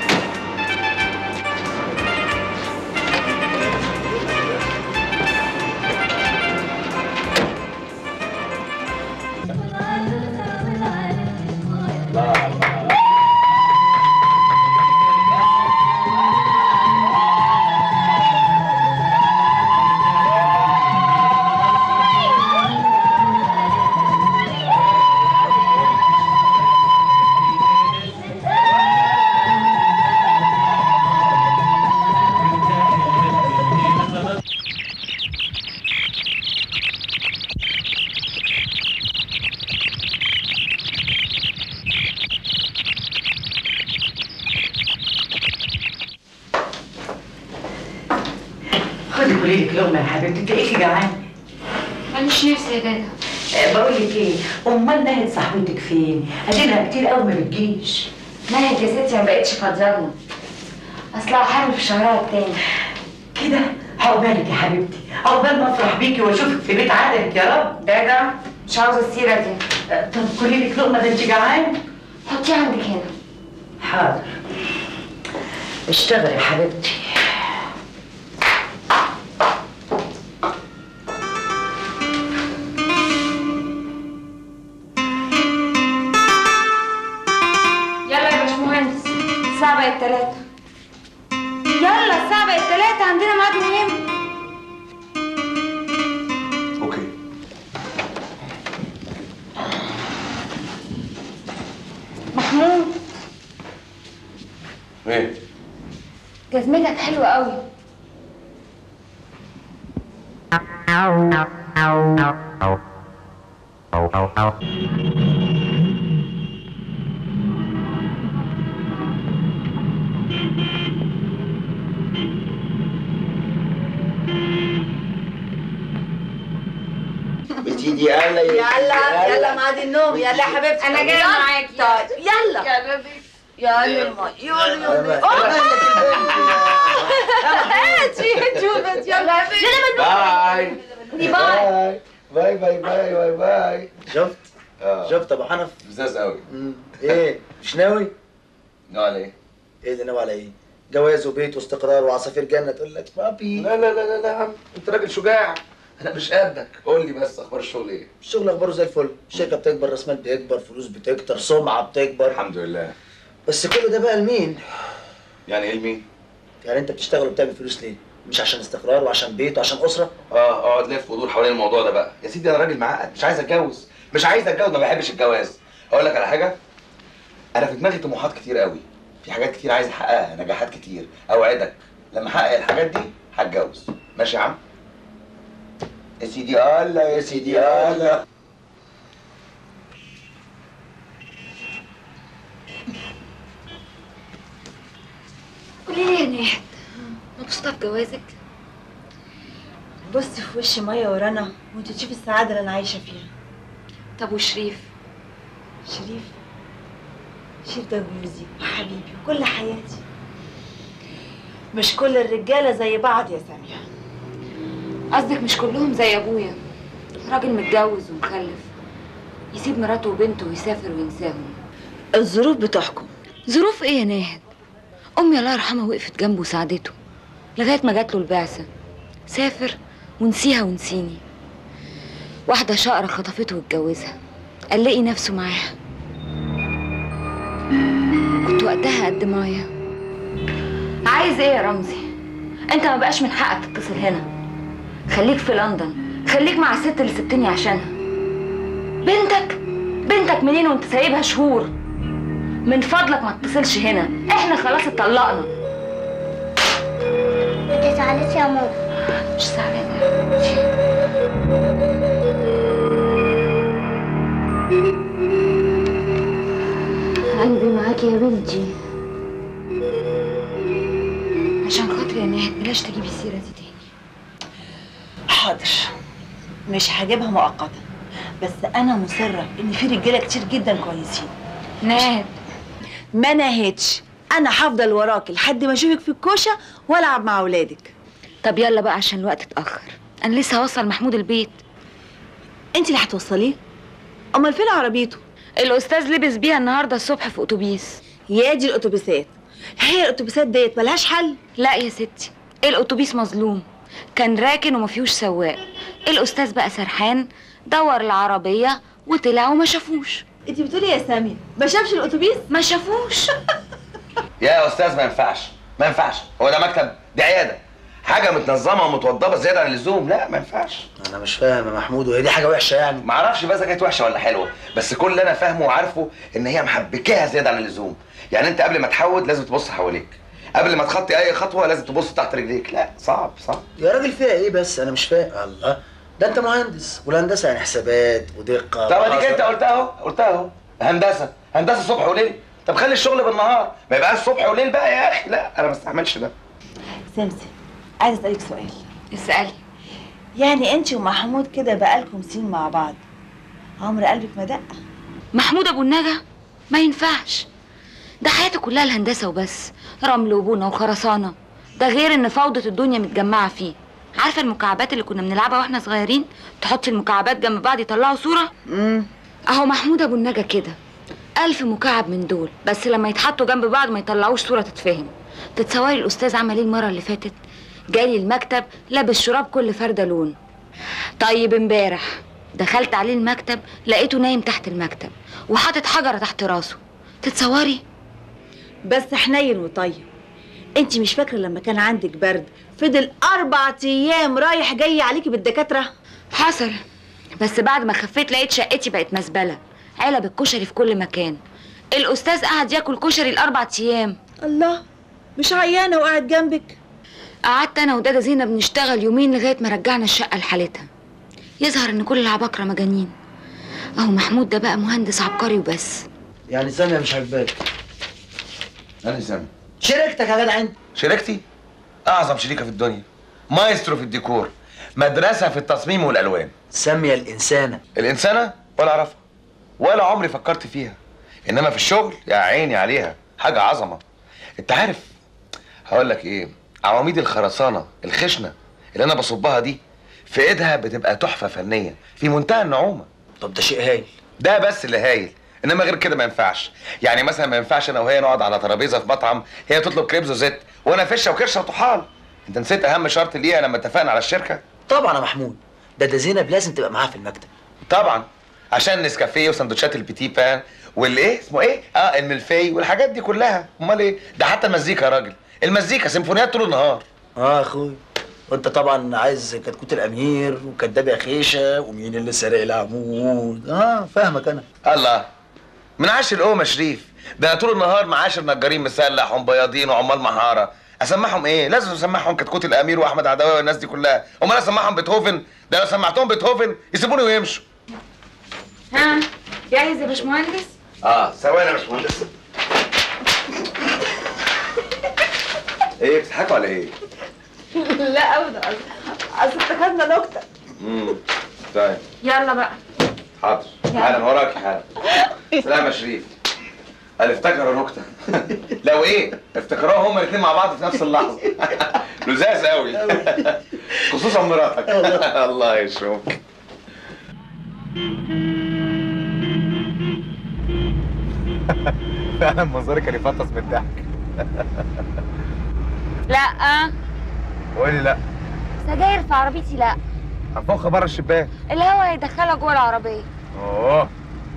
[SPEAKER 5] خدي كلي لك لقمه يا حبيبتي انت ايه جعان
[SPEAKER 6] ماليش نفسي يا دادا
[SPEAKER 5] آه، بقول لك ايه امال نهد صاحبتك فين اديلها كتير قوي ما بتجيش
[SPEAKER 6] نهد يا ستي ما بقتش فاضيالنا اصلها حامل في شهرها التاني
[SPEAKER 5] كده عقبالك يا حبيبتي عقبال ما افرح بيكي واشوفك في بيت عادلك يا رب
[SPEAKER 6] دادا مش عاوزه السيره دي
[SPEAKER 5] آه، طب كلي لك لقمه ده انت جعان
[SPEAKER 6] حطيها عندك هنا
[SPEAKER 5] حاضر اشتغل يا حبيبتي
[SPEAKER 6] يلا يا باشمهندس الساعة بقت تلاتة يلا الساعة بقت تلاتة عندنا ميعاد مهم
[SPEAKER 1] اوكي
[SPEAKER 6] محمود
[SPEAKER 1] ايه؟
[SPEAKER 6] جزمتك حلوة قوي
[SPEAKER 3] بتيجي يلا
[SPEAKER 4] يلا يلا ميعاد النوم يلا يا حبيبتي
[SPEAKER 6] أنا جاية
[SPEAKER 4] يلا.
[SPEAKER 6] معاكي.
[SPEAKER 4] طيب يلا
[SPEAKER 6] يلا بيبي
[SPEAKER 4] يلا يلا يلا هاتي هاتي وبس يلا يلا
[SPEAKER 1] باي
[SPEAKER 4] بدي باي
[SPEAKER 3] باي باي باي باي باي شفت شفت ابو حنف
[SPEAKER 1] بزاز قوي
[SPEAKER 3] مم. ايه مش ناوي
[SPEAKER 1] نوع على ايه؟
[SPEAKER 3] ايه اللي ناوي على ايه جواز وبيت واستقرار وعصافير جنه تقول لك بابي
[SPEAKER 1] لا لا لا لا لا يا عم انت راجل شجاع انا مش قدك قول لي بس اخبار الشغل ايه؟
[SPEAKER 3] الشغل اخباره زي الفل الشركه بتكبر راس مال بيكبر فلوس بتكتر سمعه بتكبر
[SPEAKER 1] الحمد لله
[SPEAKER 3] بس كل ده بقى لمين
[SPEAKER 1] يعني ايه لمين؟
[SPEAKER 3] يعني انت بتشتغل وبتعمل فلوس ليه مش عشان استقرار وعشان بيت وعشان اسره
[SPEAKER 1] اه اقعد لف ودور حوالين الموضوع ده بقى يا سيدي انا راجل معقد مش عايز اتجوز مش عايز اتجوز ما بحبش الجواز اقول لك على حاجه انا في دماغي طموحات كتير قوي في حاجات كتير عايز احققها نجاحات كتير اوعدك لما احقق الحاجات دي هتجوز ماشي يا عم يا سيدي الله يا سيدي الله
[SPEAKER 6] قولي لي يا نهد مبسوطة بجوازك؟
[SPEAKER 4] بصي في وش ميه ورنا وانت تشوفي السعاده اللي انا عايشه فيها
[SPEAKER 6] طب وشريف؟
[SPEAKER 4] شريف شريف ده جوزي وحبيبي وكل حياتي مش كل الرجاله زي بعض يا ساميه
[SPEAKER 6] قصدك مش كلهم زي ابويا راجل متجوز ومخلف يسيب مراته وبنته ويسافر وينساهم
[SPEAKER 4] الظروف بتحكم
[SPEAKER 6] ظروف ايه يا ناهد امي الله يرحمها وقفت جنبه وساعدته لغايه ما جات له البعثه سافر ونسيها ونسيني واحده شقره خطفته واتجوزها قال لقي نفسه معاها كنت وقتها قد مايا عايز ايه يا رمزي انت ما بقاش من حقك تتصل هنا خليك في لندن خليك مع الست اللي سبتني عشانها بنتك بنتك منين وانت سايبها شهور من فضلك ما تتصلش هنا احنا خلاص اتطلقنا
[SPEAKER 8] ما تزعليش يا ماما
[SPEAKER 6] مش زعلانه يا حبيبتي. قلبي معاكي يا بنتي عشان خاطري يا نهد بلاش تجيبي السيره دي تاني
[SPEAKER 4] حاضر مش هجيبها مؤقتا بس انا مصره ان في رجاله كتير جدا كويسين
[SPEAKER 6] نهد
[SPEAKER 4] ما نهيتش انا هفضل وراكي لحد ما اشوفك في الكوشه والعب مع اولادك
[SPEAKER 6] طب يلا بقى عشان الوقت اتاخر انا لسه هوصل محمود البيت
[SPEAKER 4] انت اللي هتوصليه امال فين عربيته
[SPEAKER 6] الاستاذ لبس بيها النهارده الصبح في اتوبيس
[SPEAKER 4] يا دي الاتوبيسات هي الاتوبيسات ديت ملهاش حل
[SPEAKER 6] لا يا ستي الاتوبيس مظلوم كان راكن وما فيهوش سواق الاستاذ بقى سرحان دور العربيه وطلع وما شافوش
[SPEAKER 4] انت بتقولي يا سامي ما شافش الاتوبيس
[SPEAKER 6] ما شافوش
[SPEAKER 1] يا استاذ ما ينفعش ما ينفعش هو ده مكتب دي عياده حاجه متنظمه ومتوضبه زياده عن اللزوم لا ما ينفعش
[SPEAKER 3] انا مش فاهم يا محمود وهي دي حاجه وحشه يعني
[SPEAKER 1] ما اعرفش بقى اذا كانت وحشه ولا حلوه بس كل اللي انا فاهمه وعارفه ان هي محبكاها زياده عن اللزوم يعني انت قبل ما تحود لازم تبص حواليك قبل ما تخطي اي خطوه لازم تبص تحت رجليك لا صعب صعب
[SPEAKER 3] يا راجل فيها ايه بس انا مش فاهم الله ده انت مهندس والهندسه يعني حسابات ودقه
[SPEAKER 1] طب اديك
[SPEAKER 3] وحذر.
[SPEAKER 1] انت قلتها اهو قلتها اهو هندسه هندسه صبح وليل طب خلي الشغل بالنهار ما يبقاش صبح وليل بقى يا اخي لا انا ما استحملش ده
[SPEAKER 4] سمسم عايزه اسالك سؤال
[SPEAKER 6] اسالي
[SPEAKER 4] يعني انت ومحمود كده بقالكم سنين مع بعض عمر قلبك ما دق
[SPEAKER 6] محمود ابو النجا ما ينفعش ده حياته كلها الهندسه وبس رمل وبونه وخرسانه ده غير ان فوضى الدنيا متجمعه فيه عارفه المكعبات اللي كنا بنلعبها واحنا صغيرين تحطي المكعبات جنب بعض يطلعوا صوره
[SPEAKER 4] امم
[SPEAKER 6] اهو محمود ابو النجا كده ألف مكعب من دول بس لما يتحطوا جنب بعض ما يطلعوش صورة تتفهم تتصوري الأستاذ عمل ايه المرة اللي فاتت جالي المكتب لابس شراب كل فردة لون طيب امبارح دخلت عليه المكتب لقيته نايم تحت المكتب وحاطط حجرة تحت راسه تتصوري
[SPEAKER 4] بس حنين وطيب انت مش فاكره لما كان عندك برد فضل اربع ايام رايح جاي عليكي بالدكاتره
[SPEAKER 6] حصل بس بعد ما خفيت لقيت شقتي بقت مزبلة علب الكشري في كل مكان الأستاذ قعد ياكل كشري الأربع أيام
[SPEAKER 4] الله مش عيانه وقاعد جنبك
[SPEAKER 6] قعدت انا ودادا زينب نشتغل يومين لغايه ما رجعنا الشقه لحالتها يظهر ان كل العباقره مجانين اهو محمود ده بقى مهندس عبقري وبس
[SPEAKER 3] يعني سامية مش عاجباك
[SPEAKER 1] انا سامي
[SPEAKER 3] شركتك يا جدع انت
[SPEAKER 1] شريكتي اعظم شريكه في الدنيا مايسترو في الديكور مدرسه في التصميم والالوان
[SPEAKER 3] سامية الإنسانة
[SPEAKER 1] الانسانه ولا اعرفها ولا عمري فكرت فيها انما في الشغل يا عيني عليها حاجه عظمه انت عارف هقول لك ايه عواميد الخرسانه الخشنه اللي انا بصبها دي في ايدها بتبقى تحفه فنيه في منتهى النعومه
[SPEAKER 3] طب ده شيء هايل
[SPEAKER 1] ده بس اللي هايل انما غير كده ما ينفعش يعني مثلا ما ينفعش انا وهي نقعد على ترابيزه في مطعم هي تطلب كريبز وزيت وانا فشه وكرشه وطحال انت نسيت اهم شرط ليها لما اتفقنا على الشركه
[SPEAKER 3] طبعا يا محمود ده ده زينب لازم تبقى معاها في المكتب
[SPEAKER 1] طبعا عشان نسكافيه وسندوتشات البيتي بان والايه اسمه ايه اه الملفي والحاجات دي كلها امال ايه ده حتى المزيكا يا راجل المزيكا سيمفونيات طول النهار
[SPEAKER 3] اه يا اخوي وانت طبعا عايز كتكوت الامير وكداب يا خيشه ومين اللي سارق العمود اه فاهمك انا
[SPEAKER 1] الله من عاشر القوم يا شريف ده انا طول النهار معاشر نجارين مسلح ومبياضين وعمال محاره اسمعهم ايه لازم اسمعهم كتكوت الامير واحمد عدويه والناس دي كلها امال اسمعهم بيتهوفن ده لو سمعتهم بيتهوفن يسيبوني ويمشوا
[SPEAKER 6] ها جاهز يا باشمهندس
[SPEAKER 1] اه ثواني يا باشمهندس ايه بتضحكوا على ايه؟
[SPEAKER 4] لا ابدا اصل افتكرنا نكته
[SPEAKER 1] امم طيب
[SPEAKER 6] يلا بقى
[SPEAKER 1] حاضر حالا وراك حالا سلام يا شريف قال افتكروا نكته لو ايه افتكروها هما الاثنين مع بعض في نفس اللحظه لزاز قوي خصوصا مراتك الله يشوفك فعلا منظري كان يفطس من الضحك
[SPEAKER 6] لا
[SPEAKER 1] قولي لا
[SPEAKER 6] سجاير في عربيتي لا
[SPEAKER 1] هنفخها بره الشباك
[SPEAKER 6] الهوا هيدخلها جوه العربيه
[SPEAKER 1] اوه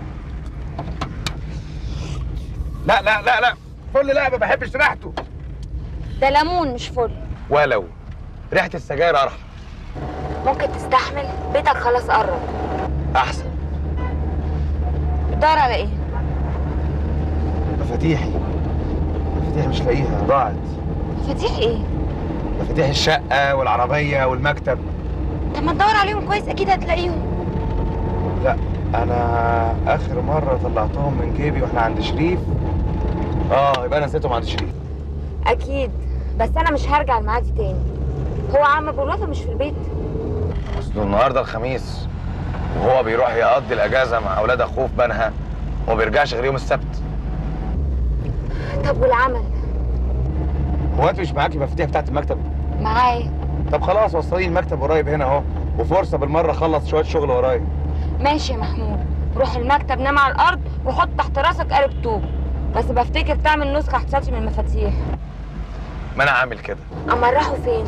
[SPEAKER 1] لا لا لا لا فل لا ما بحبش ريحته
[SPEAKER 6] ده ليمون مش فل
[SPEAKER 1] ولو ريحه السجاير ارحم
[SPEAKER 6] ممكن تستحمل بيتك خلاص قرب
[SPEAKER 1] احسن
[SPEAKER 6] بتدور على ايه
[SPEAKER 1] مفاتيحي مفاتيحي مش لاقيها ضاعت
[SPEAKER 6] مفاتيح ايه
[SPEAKER 1] مفاتيح الشقه والعربيه والمكتب
[SPEAKER 6] طب ما تدور عليهم كويس اكيد هتلاقيهم
[SPEAKER 1] لا انا اخر مره طلعتهم من جيبي واحنا عند شريف اه يبقى انا نسيتهم عند شريف
[SPEAKER 6] اكيد بس انا مش هرجع المعادي تاني هو عم ابو الوفا مش في البيت
[SPEAKER 1] اصل النهارده الخميس وهو بيروح يقضي الاجازه مع اولاد اخوه في بنها وما بيرجعش غير يوم السبت
[SPEAKER 6] طب والعمل
[SPEAKER 1] هو انت مش معاكي المفاتيح بتاعت المكتب
[SPEAKER 6] معايا
[SPEAKER 1] طب خلاص وصلي المكتب قريب هنا اهو وفرصه بالمره اخلص شويه شغل ورايا
[SPEAKER 6] ماشي يا محمود روح المكتب نام على الارض وحط تحت راسك قالب طوب بس بفتكر تعمل نسخه احتياطي من المفاتيح
[SPEAKER 1] ما انا عامل كده
[SPEAKER 6] اما راحوا فين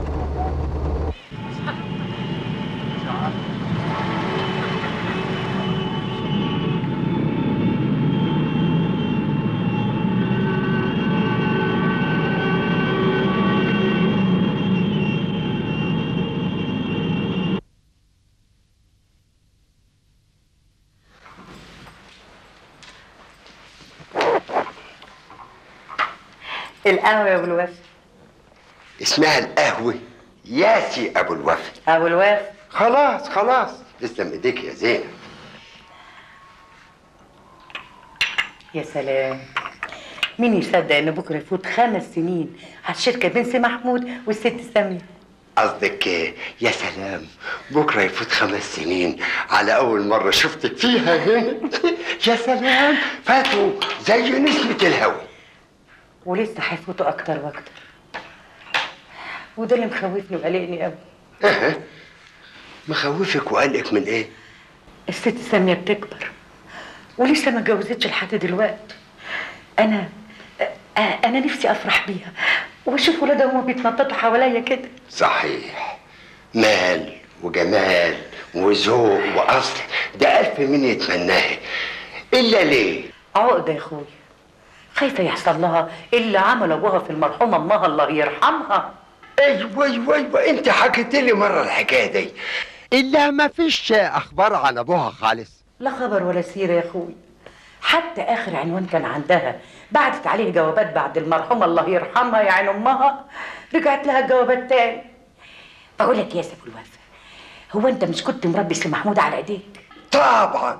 [SPEAKER 5] القهوة يا ابو الوفا
[SPEAKER 2] اسمها القهوة ياسي أبو الوفا
[SPEAKER 5] ابو الوفا
[SPEAKER 2] خلاص خلاص تسلم ايديك يا زينب
[SPEAKER 5] يا سلام مين يصدق ان بكره يفوت خمس سنين على الشركه بين سي محمود والست ساميه
[SPEAKER 2] قصدك يا سلام بكرة يفوت خمس سنين على أول مرة شفتك فيها هنا يا سلام فاتوا زي نسمة الهوا
[SPEAKER 5] ولسه هيفوتوا اكتر واكتر وده اللي مخوفني وقلقني قوي
[SPEAKER 2] أه. مخوفك وقلقك من إيه؟
[SPEAKER 5] الست ساميه بتكبر ولسه ما اتجوزتش لحد دلوقتي انا آه، انا نفسي افرح بيها واشوف ولادها هما بيتنططوا حواليا كده
[SPEAKER 2] صحيح مال وجمال وذوق وأصل ده ألف من يتمناه إلا ليه؟
[SPEAKER 5] عقده يا اخويا خايفه يحصل لها اللي عمل ابوها في المرحومه امها الله يرحمها
[SPEAKER 2] ايوه ايوه ايوه انت حكيت لي مره الحكايه دي الا ما فيش اخبار عن ابوها خالص
[SPEAKER 5] لا خبر ولا سيره يا اخوي حتى اخر عنوان كان عندها بعتت عليه جوابات بعد المرحومه الله يرحمها يا عين امها رجعت لها جوابات تاني بقول لك يا سيف الوفا هو انت مش كنت مربي سي محمود على ايديك
[SPEAKER 2] طبعا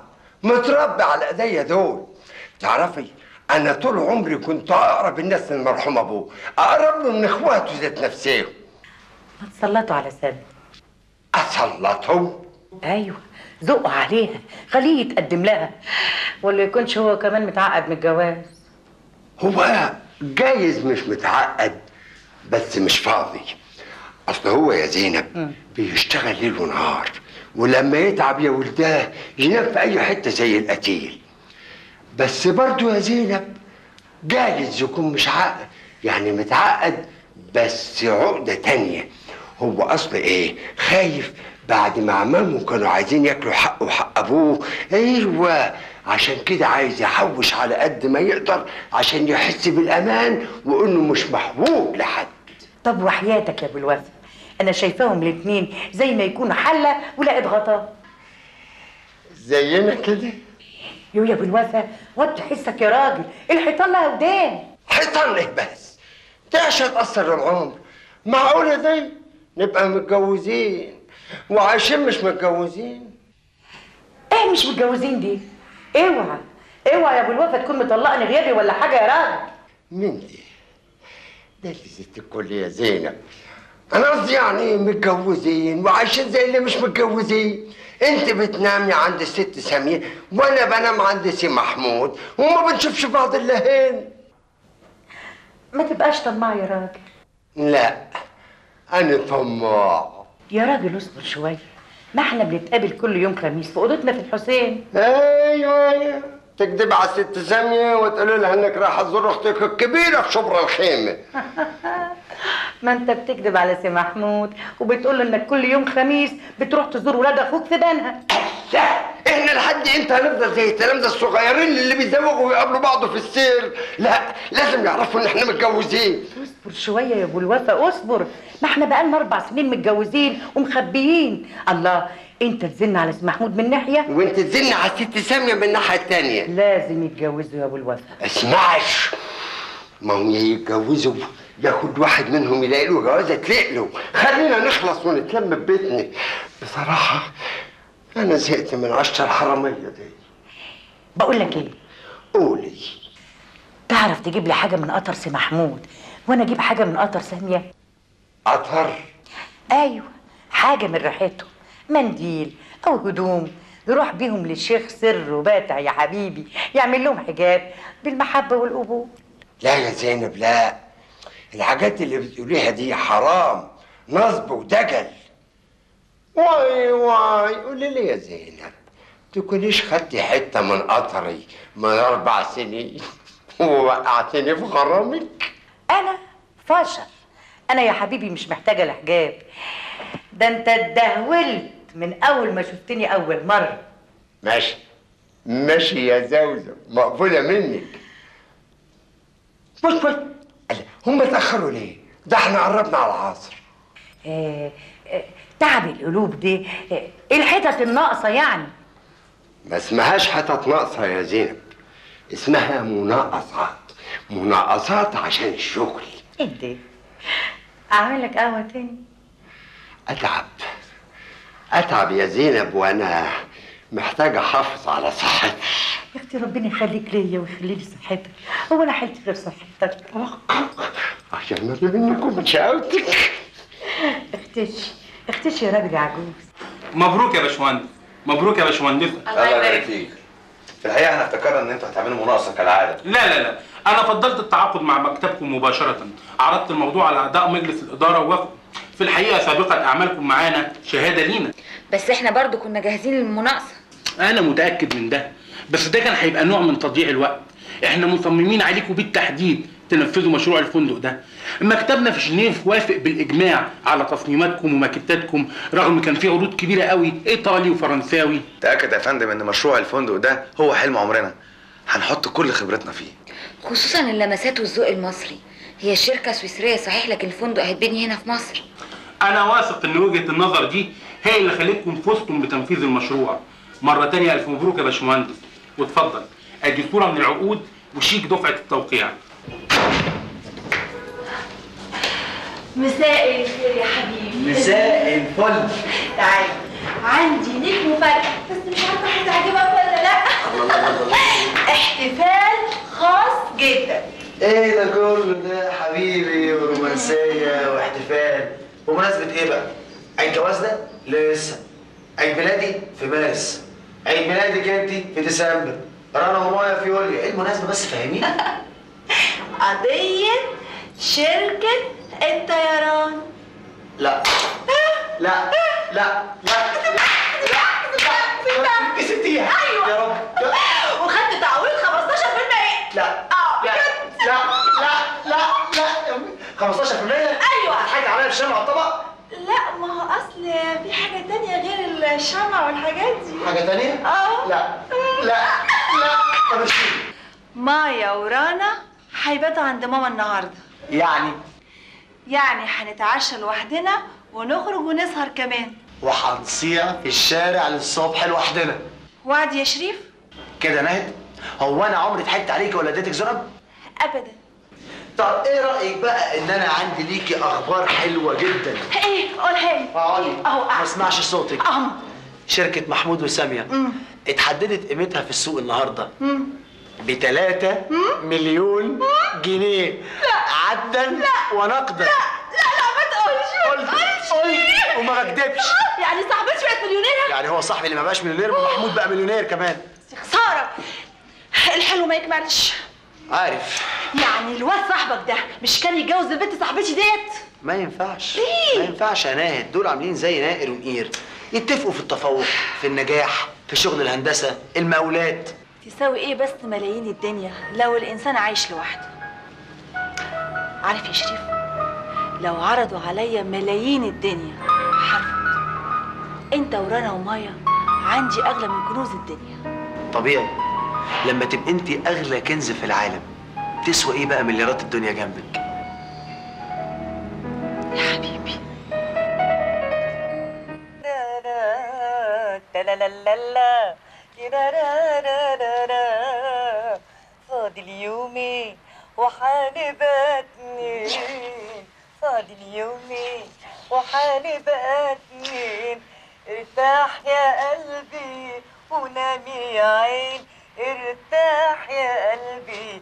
[SPEAKER 2] متربي على ايديا دول تعرفي انا طول عمري كنت اقرب الناس للمرحوم ابوه اقرب له من اخواته ذات نفسهم
[SPEAKER 5] ما تسلطوا على سامي
[SPEAKER 2] اسلطهم
[SPEAKER 5] ايوه زقوا عليها خليه يتقدم لها ولا يكونش هو كمان متعقد من الجواز
[SPEAKER 2] هو جايز مش متعقد بس مش فاضي اصل هو يا زينب بيشتغل ليل ونهار ولما يتعب يا ولداه ينام في اي حته زي القتيل بس برضه يا زينب جايز يكون مش عقد يعني متعقد بس عقده تانية هو اصل ايه خايف بعد ما عمامه كانوا عايزين ياكلوا حقه وحق ابوه ايوه عشان كده عايز يحوش على قد ما يقدر عشان يحس بالامان وانه مش محبوب لحد
[SPEAKER 5] طب وحياتك يا ابو الوفا انا شايفاهم الاتنين زي ما يكونوا حله ولقيت غطا
[SPEAKER 2] زينا كده
[SPEAKER 5] يو يا ابو الوفا وطي حسك يا راجل الحيطان لها ودان
[SPEAKER 2] حيطان ليه بس دي عشان تأثر العمر معقولة دي نبقى متجوزين وعايشين مش متجوزين
[SPEAKER 5] ايه مش متجوزين دي اوعى اوعى يا ابو الوفا تكون مطلقني غيابي ولا حاجه يا راجل
[SPEAKER 2] مين دي؟ ده اللي ست الكل يا زينب انا قصدي يعني متجوزين وعايشين زي اللي مش متجوزين انت بتنامي عند الست سمير وانا بنام عند سي محمود وما بنشوفش بعض الا هنا
[SPEAKER 5] ما تبقاش طماع يا راجل
[SPEAKER 2] لا انا طماع
[SPEAKER 5] يا راجل اصبر شويه ما احنا بنتقابل كل يوم خميس في اوضتنا في الحسين
[SPEAKER 2] ايوه ايوه تكذب على الست سامية وتقول لها انك رايحة تزور اختك الكبيرة في شبرا الخيمة
[SPEAKER 5] ما انت بتكذب على سي محمود وبتقول له انك كل يوم خميس بتروح تزور ولاد اخوك في بنها
[SPEAKER 2] لا احنا لحد امتى هنفضل زي التلامذة الصغيرين اللي بيزوغوا ويقابلوا بعض في السير لا لازم يعرفوا ان احنا متجوزين
[SPEAKER 5] اصبر شويه يا ابو الوفا اصبر ما احنا بقالنا اربع سنين متجوزين ومخبيين الله انت تزن على سي محمود من ناحيه
[SPEAKER 2] وانت تزن على الست سامية من الناحية التانية
[SPEAKER 5] لازم يتجوزوا يا ابو الوفا
[SPEAKER 2] اسمعش ما هم يا يتجوزوا ياخد واحد منهم يلاقي له جوازه تليق له خلينا نخلص ونتلم ببيتنا بصراحه انا زهقت من عشر الحراميه دي
[SPEAKER 5] بقول لك ايه
[SPEAKER 2] قولي
[SPEAKER 5] تعرف تجيب لي حاجه من قطر سي محمود وانا اجيب حاجه من قطر ساميه
[SPEAKER 2] اطهر
[SPEAKER 5] ايوه حاجه من ريحته منديل او هدوم نروح بيهم للشيخ سر وباتع يا حبيبي يعمل لهم حجاب بالمحبه والقبول
[SPEAKER 2] لا يا زينب لا الحاجات اللي بتقوليها دي حرام نصب ودجل واي واي قولي لي يا زينب تكونيش خدتي حته من قطري من اربع سنين ووقعتني في غرامك
[SPEAKER 5] انا فاشل انا يا حبيبي مش محتاجه لحجاب ده انت اتدهولت من اول ما شفتني اول مره
[SPEAKER 2] ماشي ماشي يا زوزو مقبولة منك بص بص هم اتأخروا ليه؟ ده احنا قربنا على العصر
[SPEAKER 5] آه آه تعب القلوب دي آه الحتت الناقصه يعني
[SPEAKER 2] ما اسمهاش حتت ناقصة يا زينب اسمها مناقصات مناقصات عشان الشغل
[SPEAKER 5] انت اعمل لك قهوه تاني
[SPEAKER 2] اتعب اتعب يا زينب وانا محتاج احافظ على صحتي
[SPEAKER 5] يا اختي ربنا يخليك ليا ويخلي لي صحتك هو انا حالتي غير صحتك
[SPEAKER 2] عشان ما منكم من شقاوتك
[SPEAKER 5] اختشي اختشي يا راجل عجوز
[SPEAKER 9] مبروك يا باشمهندس مبروك يا باشمهندس
[SPEAKER 1] الله يبارك فيك في الحقيقه احنا افتكرنا ان انتوا هتعملوا مناقصه كالعاده
[SPEAKER 9] لا لا لا انا فضلت التعاقد مع مكتبكم مباشره عرضت الموضوع على اعضاء مجلس الاداره ووافقوا في الحقيقه سابقا اعمالكم معانا شهاده لينا
[SPEAKER 6] بس احنا برضو كنا جاهزين للمناقصه
[SPEAKER 9] انا متاكد من ده بس ده كان هيبقى نوع من تضييع الوقت احنا مصممين عليكم بالتحديد تنفذوا مشروع الفندق ده مكتبنا في جنيف وافق بالاجماع على تصميماتكم وماكيتاتكم رغم كان في عروض كبيره قوي ايطالي وفرنساوي
[SPEAKER 1] تاكد يا فندم ان مشروع الفندق ده هو حلم عمرنا هنحط كل خبرتنا فيه
[SPEAKER 6] خصوصا اللمسات والذوق المصري هي شركه سويسريه صحيح لكن الفندق هيتبني هنا في مصر
[SPEAKER 9] انا واثق ان وجهه النظر دي هي اللي خلتكم فزتم بتنفيذ المشروع مره تانية الف مبروك يا باشمهندس واتفضل ادي صوره من العقود وشيك دفعه التوقيع
[SPEAKER 4] مساء الخير يا حبيبي
[SPEAKER 3] مساء الفل
[SPEAKER 4] تعالي عندي ليك مفاجأة بس مش عارفة هتعجبك ولا لا احتفال خاص جدا
[SPEAKER 3] ايه ده كله ده حبيبي ورومانسيه واحتفال بمناسبه ايه بقى عيد جوازنا لسه عيد ميلادي في مارس عيد ميلادك انت في ديسمبر رنا ومايا في يوليو ايه المناسبه بس فاهمين
[SPEAKER 4] قضية شركة الطيران
[SPEAKER 3] لا لا لا لا لا كسبتيها
[SPEAKER 4] أيوة.
[SPEAKER 3] يا رب
[SPEAKER 4] وخدت تعويض 15%
[SPEAKER 3] لا
[SPEAKER 4] اه
[SPEAKER 3] لا
[SPEAKER 4] بجد
[SPEAKER 3] لا لا لا لا 15%
[SPEAKER 4] أيوة.
[SPEAKER 3] حاجه عليا الشمع والطبق
[SPEAKER 4] لا ما هو اصل في حاجة تانية غير الشمع والحاجات دي
[SPEAKER 3] حاجه تانية
[SPEAKER 4] اه
[SPEAKER 3] لا لا لا طب اشيل
[SPEAKER 4] مايا ورانا هيباتوا عند ماما النهارده
[SPEAKER 3] يعني
[SPEAKER 4] يعني هنتعشى لوحدنا ونخرج ونسهر كمان
[SPEAKER 3] وهنصيع في الشارع للصبح لوحدنا
[SPEAKER 4] وعد يا شريف
[SPEAKER 3] كده نهد هو انا عمري ضحكت عليكي ولا اديتك زرب
[SPEAKER 4] ابدا
[SPEAKER 3] طب ايه رايك بقى ان انا عندي ليكي اخبار حلوه جدا
[SPEAKER 4] ايه قولها لي
[SPEAKER 3] اقعدي
[SPEAKER 4] اهو
[SPEAKER 3] ما اسمعش صوتك
[SPEAKER 4] اهو
[SPEAKER 3] شركه محمود وساميه اتحددت قيمتها في السوق النهارده ب 3 مليون جنيه لا عدا ونقدا
[SPEAKER 4] لا لا ما تقولش
[SPEAKER 3] قلت قلت وما بكدبش
[SPEAKER 4] يعني صاحبتي بقت مليونيرة
[SPEAKER 3] يعني هو صاحبي اللي ما بقاش مليونير محمود بقى مليونير كمان
[SPEAKER 4] خسارة الحلو ما يكملش
[SPEAKER 3] عارف
[SPEAKER 4] يعني الواد صاحبك ده مش كان يتجوز البنت صاحبتي ديت
[SPEAKER 3] ما ينفعش
[SPEAKER 4] ليه؟
[SPEAKER 3] ما ينفعش يا ناهد دول عاملين زي نائر ونقير يتفقوا في التفوق في النجاح في شغل الهندسه المقاولات
[SPEAKER 4] تساوي ايه بس ملايين الدنيا لو الانسان عايش لوحده عارف يا شريف لو عرضوا عليا ملايين الدنيا هرفض انت ورانا ومايا عندي اغلى من كنوز الدنيا
[SPEAKER 3] طبيعي لما تبقى انت اغلى كنز في العالم تسوى ايه بقى مليارات الدنيا جنبك
[SPEAKER 4] يا حبيبي
[SPEAKER 10] فاضل يومين وحنباتنين فاضل يومين وحنباتنين ارتاح يا قلبي ونامي يا عين ارتاح يا قلبي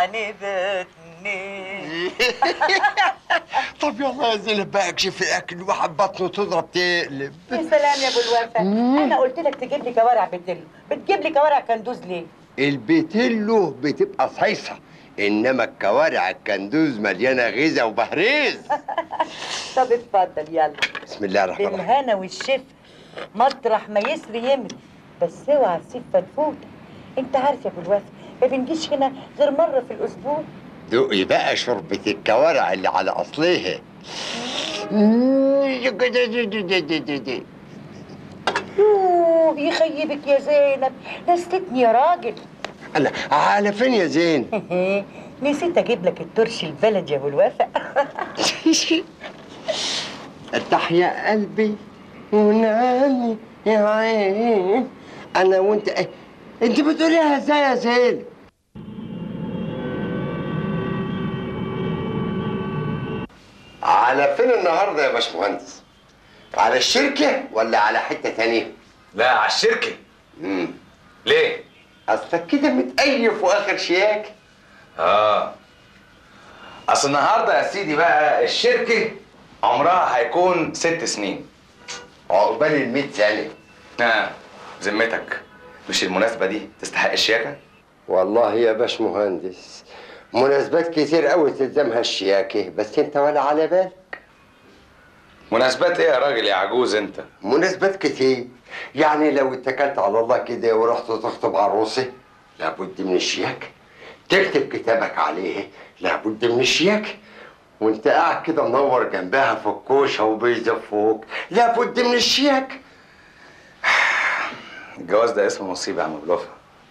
[SPEAKER 10] حنباتنين
[SPEAKER 2] طب يلا يا زينب بقى اكشف الاكل واحد بطنه تضرب تقلب
[SPEAKER 5] يا سلام يا ابو الوفا انا قلت لك تجيب لي كوارع بتلو بتجيب لي كوارع كندوز ليه
[SPEAKER 2] البتلو بتبقى صيصه انما الكوارع الكندوز مليانه غذا وبهريز
[SPEAKER 5] طب اتفضل يلا
[SPEAKER 2] بسم الله الرحمن الرحيم
[SPEAKER 5] بالهنا والشفا مطرح ما يسري يمري بس اوعى تسيب فتفوته انت عارف يا ابو الوفا ما بنجيش هنا غير مره في الاسبوع
[SPEAKER 2] دوقي بقى شوربة الكوارع اللي على أصلها
[SPEAKER 5] يوه يخيبك يا زينب نسيتني يا راجل
[SPEAKER 2] أنا على فين يا زين؟
[SPEAKER 5] نسيت اجيب لك الترش البلد يا ابو الوفا
[SPEAKER 2] ارتاح يا قلبي ونامي يا عين أنا وأنت إيه؟ أنت بتقوليها إزاي يا زين؟ على فين النهارده يا باشمهندس؟ على الشركة ولا على حتة تانية؟
[SPEAKER 1] لا على الشركه
[SPEAKER 2] امم
[SPEAKER 1] ليه
[SPEAKER 2] أصلك كده متأيف وآخر شياك
[SPEAKER 1] اه اصل النهارده يا سيدي بقى الشركه عمرها هيكون ست سنين
[SPEAKER 2] عقبال المية سنة
[SPEAKER 1] اه ذمتك مش المناسبه دي تستحق الشياكه
[SPEAKER 2] والله يا باش مهندس مناسبات كتير قوي تلزمها الشياكة بس انت ولا على بالك
[SPEAKER 1] مناسبات ايه يا راجل يا عجوز انت
[SPEAKER 2] مناسبات كتير يعني لو اتكلت على الله كده ورحت تخطب عروسة لابد من الشياكة تكتب كتابك عليه لابد من الشياكة وانت قاعد كده منور جنبها في الكوشة وبيزفوك لابد من الشياكة
[SPEAKER 1] الجواز ده اسمه نصيب يا عم بلوفة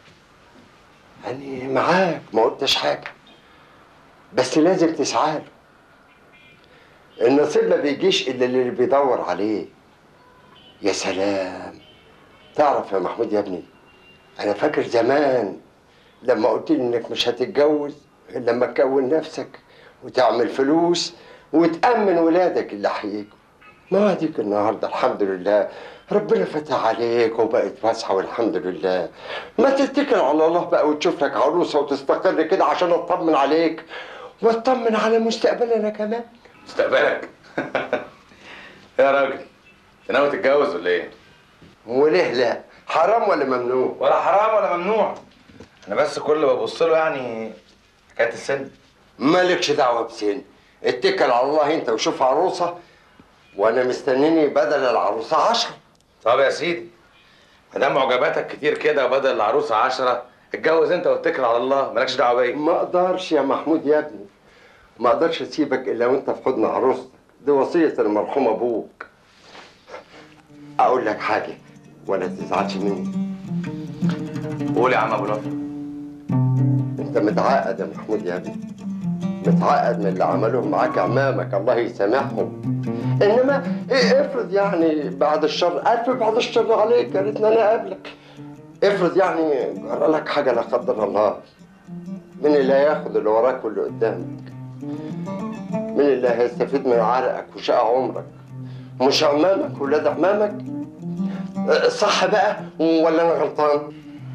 [SPEAKER 2] يعني معاك ما قلتش حاجة بس لازم تسعى له النصيب ما بيجيش إلا اللي بيدور عليه يا سلام تعرف يا محمود يا ابني أنا فاكر زمان لما قلت لي إنك مش هتتجوز غير لما تكون نفسك وتعمل فلوس وتأمن ولادك اللي هيجوا ما هديك النهارده الحمد لله ربنا فتح عليك وبقت واسعة والحمد لله ما تتكل على الله بقى وتشوف لك عروسة وتستقر كده عشان اطمن عليك واطمن على مستقبلنا كمان
[SPEAKER 1] مستقبلك يا راجل انت ناوي تتجوز ولا ايه؟
[SPEAKER 2] وليه لا حرام ولا ممنوع
[SPEAKER 1] ولا حرام ولا ممنوع انا بس كل اللي ببص له يعني حكايه السن
[SPEAKER 2] مالكش دعوة بسن اتكل على الله انت وشوف عروسة وانا مستنيني بدل العروسة عشرة
[SPEAKER 1] طب يا سيدي ما دام معجباتك كتير كده وبدل العروسه عشرة اتجوز انت واتكل على الله مالكش دعوه بيا
[SPEAKER 2] ما اقدرش يا محمود يا ابني ما اقدرش اسيبك الا وانت في حضن عروستك دي وصية المرحوم ابوك اقول لك حاجة ولا تزعلش مني
[SPEAKER 1] قول يا عم ابو لطفي
[SPEAKER 2] انت متعقد يا محمود يا ابني متعقد من اللي عملوه معاك عمامك الله يسامحهم انما إيه افرض يعني بعد الشر الف بعد الشر عليك يا ريتني انا قبلك افرض يعني جرى لك حاجه لا قدر الله من اللي هياخد اللي وراك واللي قدامك من اللي هيستفيد من عرقك وشقى عمرك مش عمامك ولاد عمامك أه، صح بقى ولا انا غلطان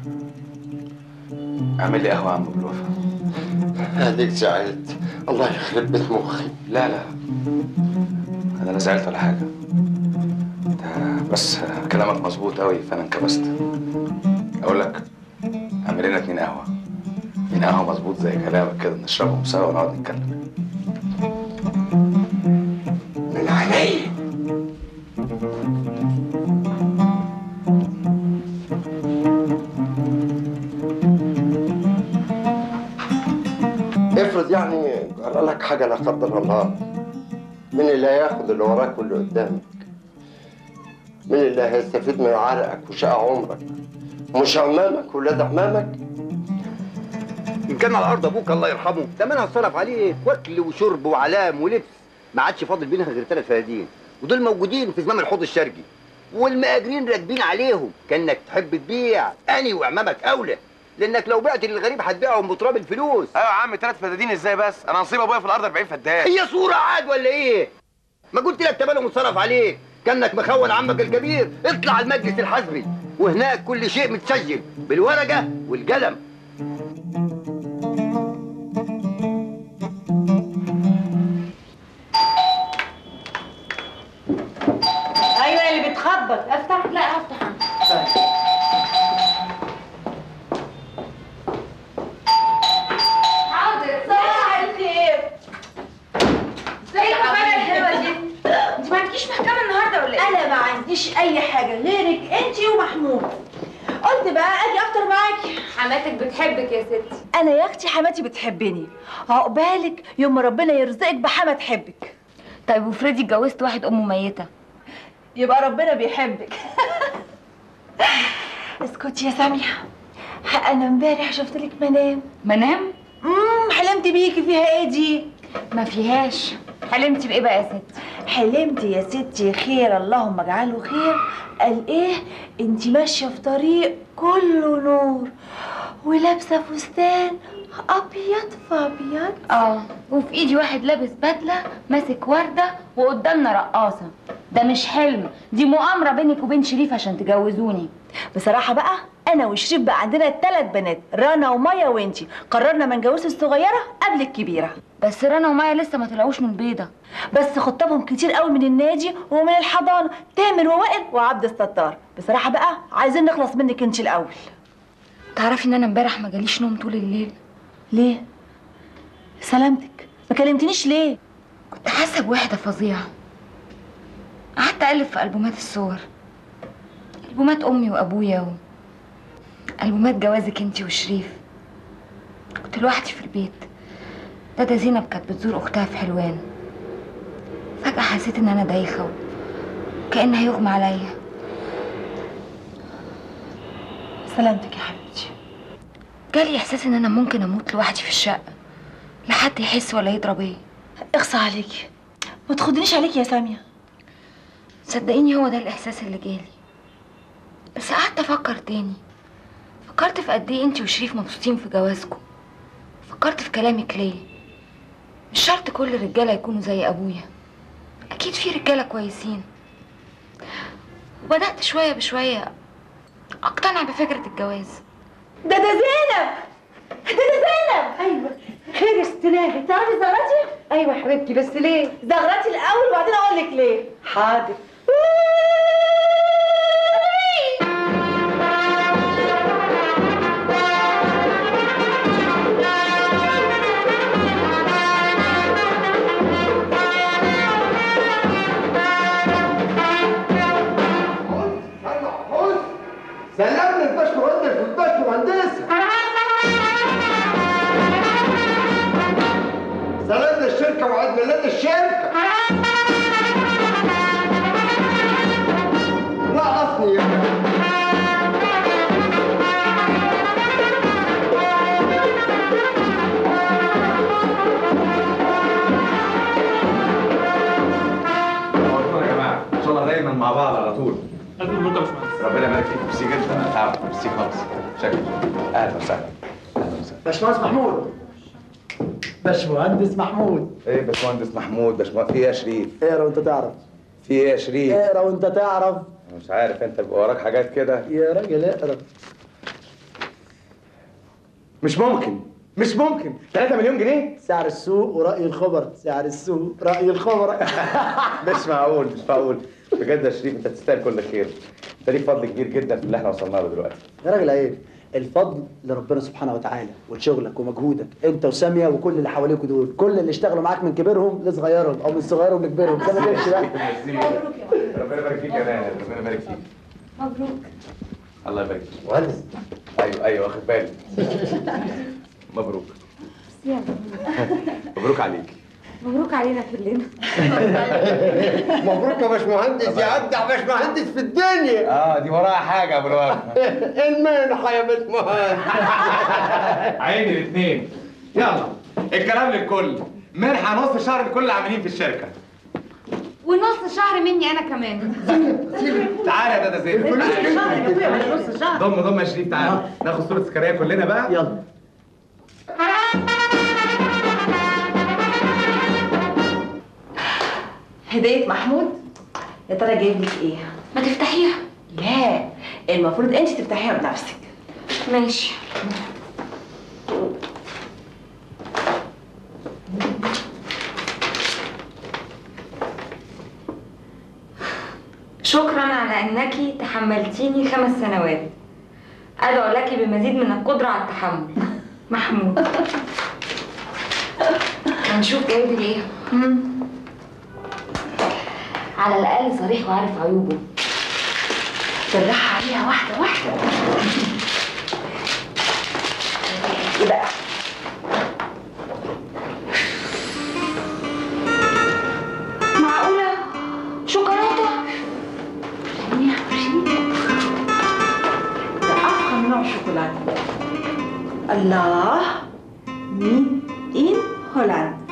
[SPEAKER 1] اعمل لي قهوه يا عم ابو لطفي
[SPEAKER 2] هديك زعلت الله يخرب بيت مخي
[SPEAKER 1] لا لا انا لا زعلت ولا حاجه انت بس كلامك مظبوط قوي فانا انكبست اقول لك اعمل لنا اتنين قهوه اتنين قهوه مظبوط زي كلامك كده نشربهم سوا ونقعد نتكلم
[SPEAKER 2] من عينيا افرض يعني جرى لك حاجه لا قدر الله من اللي هياخد اللي وراك واللي قدامك من اللي هيستفيد من عرقك وشقى عمرك مش عمامك ولاد عمامك
[SPEAKER 11] ان كان على ارض ابوك الله يرحمه تمنها اتصرف عليه واكل وشرب وعلام ولبس ما عادش فاضل بينها غير ثلاث فدادين ودول موجودين في زمام الحوض الشرقي والمأجرين راكبين عليهم كانك تحب تبيع اني وعمامك اولى لانك لو بعت للغريب هتبيعهم بتراب الفلوس
[SPEAKER 1] ايوه يا عم ثلاث فدادين ازاي بس انا نصيب ابويا في الارض 40 فدان
[SPEAKER 11] هي صورة عاد ولا ايه؟ ما قلت لك تمنهم اتصرف عليك كانك مخون عمك الكبير اطلع المجلس الحزبي وهناك كل شيء متسجل بالورقة والقلم
[SPEAKER 5] ايوه اللي بتخبط افتح
[SPEAKER 6] لا هفتح انا حاضر
[SPEAKER 4] صباح الخير
[SPEAKER 6] ازيك يا الحلوه دي انت ما عندكيش محكمه النهارده ولا ايه
[SPEAKER 4] انا ما عنديش اي حاجه غيرك انت ومحمود قلت بقى اجي افطر معاكي
[SPEAKER 6] حماتك بتحبك يا ستي
[SPEAKER 4] انا يا اختي حماتي بتحبني عقبالك يوم ما ربنا يرزقك بحما تحبك
[SPEAKER 6] طيب وفريدي اتجوزت واحد امه ميته
[SPEAKER 4] يبقى ربنا بيحبك اسكتي يا سامية انا امبارح شفت لك منام
[SPEAKER 6] منام
[SPEAKER 4] امم حلمت بيكي فيها ايه دي
[SPEAKER 6] ما فيهاش حلمتي بايه بقى يا ستي
[SPEAKER 4] حلمت يا ستي خير اللهم اجعله خير قال ايه انت ماشيه في طريق كله نور ولابسه فستان ابيض في ابيض
[SPEAKER 6] اه وفي ايدي واحد لابس بدله ماسك ورده وقدامنا رقاصه ده مش حلم دي مؤامره بينك وبين شريف عشان تجوزوني
[SPEAKER 4] بصراحه بقى انا وشريف بقى عندنا ثلاث بنات رنا ومايا وانتي قررنا ما نجوز الصغيره قبل الكبيره
[SPEAKER 6] بس رنا ومايا لسه ما طلعوش من بيضه
[SPEAKER 4] بس خطابهم كتير قوي من النادي ومن الحضانه تامر ووائل وعبد الستار بصراحه بقى عايزين نخلص منك انت الاول
[SPEAKER 6] تعرفي ان انا امبارح ما جاليش نوم طول الليل
[SPEAKER 4] ليه سلامتك ما كلمتنيش ليه
[SPEAKER 6] كنت حاسه بوحده فظيعه قعدت اقلب في البومات الصور البومات امي وابويا و... البومات جوازك انتي وشريف كنت لوحدي في البيت دادا زينب كانت بتزور اختها في حلوان فجاه حسيت ان انا دايخه وكأن هيغمى عليا
[SPEAKER 4] سلامتك يا حبيبتي
[SPEAKER 6] جالي احساس ان انا ممكن اموت لوحدي في الشقه لا حد يحس ولا يضرب ايه
[SPEAKER 4] اخصى عليكي ما تخدنيش عليكي يا ساميه
[SPEAKER 6] صدقيني هو ده الاحساس اللي جالي بس قعدت افكر تاني فكرت في قد ايه انتي وشريف مبسوطين في جوازكم فكرت في كلامك ليه مش شرط كل الرجاله يكونوا زي ابويا اكيد في رجاله كويسين وبدأت شوية بشوية أقتنع بفكرة الجواز
[SPEAKER 4] ده ده زينب ده ده زينب
[SPEAKER 5] ايوه خير يا ست ناهد
[SPEAKER 4] تعرفي زغرتي؟
[SPEAKER 5] ايوه يا حبيبتي بس ليه
[SPEAKER 4] زغرتي الأول وبعدين أقول لك ليه
[SPEAKER 5] حاضر
[SPEAKER 2] سلمني الباشمهندس والباشمهندسة سلمنا الشركة وعيد ميلاد الشركة نقصني يا
[SPEAKER 1] مبروك يا جماعه ان شاء الله دايما مع بعض على طول
[SPEAKER 9] الف مبروك يا باشمهندس
[SPEAKER 1] ربنا يبارك فيك ميرسي جدا انا تعب ميرسي خالص شكرا اهلا وسهلا اهلا وسهلا
[SPEAKER 3] باشمهندس محمود باشمهندس محمود
[SPEAKER 1] ايه باشمهندس محمود باشمهندس في ايه يا شريف
[SPEAKER 3] اقرا وانت تعرف
[SPEAKER 1] في ايه يا شريف
[SPEAKER 3] اقرا وانت تعرف
[SPEAKER 1] أنا مش عارف انت بيبقى وراك حاجات كده
[SPEAKER 3] يا راجل اقرا
[SPEAKER 1] مش ممكن مش ممكن 3 مليون جنيه
[SPEAKER 3] سعر السوق ورأي الخبر سعر السوق رأي الخبر
[SPEAKER 1] مش معقول مش معقول بجد يا شريف انت تستاهل كل خير انت ليك فضل كبير جدا في اللي احنا وصلنا له دلوقتي
[SPEAKER 3] يا راجل عيب الفضل لربنا سبحانه وتعالى ولشغلك ومجهودك انت وساميه وكل اللي حواليكوا دول كل اللي اشتغلوا معاك من كبيرهم لصغيرهم او من صغيرهم لكبيرهم زي ما تمشي بقى
[SPEAKER 1] ربنا يبارك فيك يا ناهد ربنا يبارك فيك
[SPEAKER 6] مبروك
[SPEAKER 1] الله يبارك فيك
[SPEAKER 2] مهندس
[SPEAKER 1] ايوه ايوه واخد بالي مبروك
[SPEAKER 6] يلا
[SPEAKER 1] مبروك عليك
[SPEAKER 6] مبروك علينا كلنا
[SPEAKER 2] مبروك يا باشمهندس يا ابدع باشمهندس في الدنيا
[SPEAKER 1] اه دي وراها حاجه يا ابو الوفا
[SPEAKER 2] المنحة يا باشمهندس
[SPEAKER 1] عيني الاثنين يلا الكلام للكل منحه نص شهر لكل العاملين في الشركه
[SPEAKER 6] ونص شهر مني أنا كمان
[SPEAKER 1] تعالى يا دادا زينب ضم ضم يا شريف تعالى ناخد صوره سكريه كلنا بقى
[SPEAKER 3] يلا
[SPEAKER 4] هدية محمود يا ترى جايب لك ايه؟
[SPEAKER 6] ما تفتحيها
[SPEAKER 4] لا المفروض انت تفتحيها بنفسك
[SPEAKER 6] ماشي شكرا على انك تحملتيني خمس سنوات ادعو لك بمزيد من القدره على التحمل محمود هنشوف جايب لي ايه مم. على الاقل صريح وعارف عيوبه
[SPEAKER 4] بالراحة عليها واحدة واحدة ايه بقى؟
[SPEAKER 6] معقوله شوكولاته
[SPEAKER 4] وريني وريني ده أفخم نوع شوكولاتة الله مين إن هولندا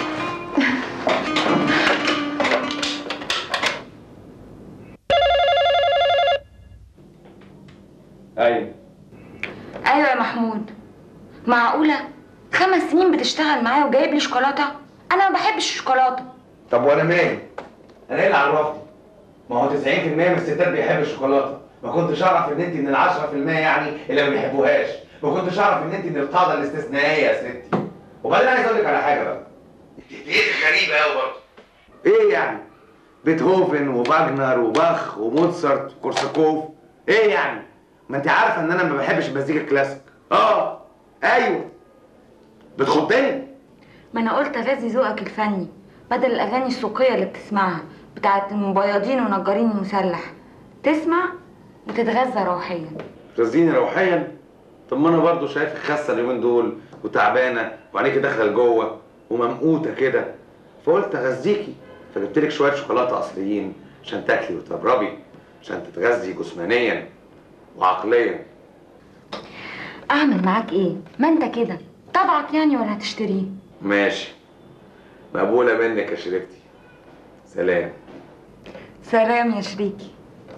[SPEAKER 1] ايوه
[SPEAKER 6] ايوه يا محمود معقوله خمس سنين بتشتغل معايا وجايب لي شوكولاته انا ما بحبش الشوكولاته
[SPEAKER 1] طب وانا مالي؟ انا ايه اللي عرفني؟ ما هو 90% من الستات بيحب الشوكولاته، ما كنتش اعرف ان انت من ال 10% يعني اللي ما بيحبوهاش، ما كنتش اعرف ان انت من القاعده الاستثنائيه يا ستي. وبعدين عايز اقول لك على حاجه بقى. انت غريبه قوي برضه. ايه يعني؟ بيتهوفن وفاجنر وباخ وموتسارت وكورساكوف، ايه يعني؟ ما انت عارفه ان انا ما بحبش المزيكا الكلاسيك. اه ايوه. بتخضني؟
[SPEAKER 6] ما انا قلت اغذي ذوقك الفني بدل الاغاني السوقيه اللي بتسمعها بتاعت المبيضين ونجارين المسلح تسمع وتتغذى روحيا
[SPEAKER 1] رزيني روحيا طب ما انا برضه شايفك خاسه اليومين دول وتعبانه وعينيكي داخله لجوه وممقوته كده فقلت اغذيكي فجبت لك شويه شوكولاته اصليين عشان تاكلي وتجربي عشان تتغذي جسمانيا وعقليا
[SPEAKER 6] اعمل معاك ايه ما انت كده طبعك يعني ولا هتشتريه
[SPEAKER 1] ماشي مقبوله منك يا شريكتي سلام
[SPEAKER 6] سلام يا شريكي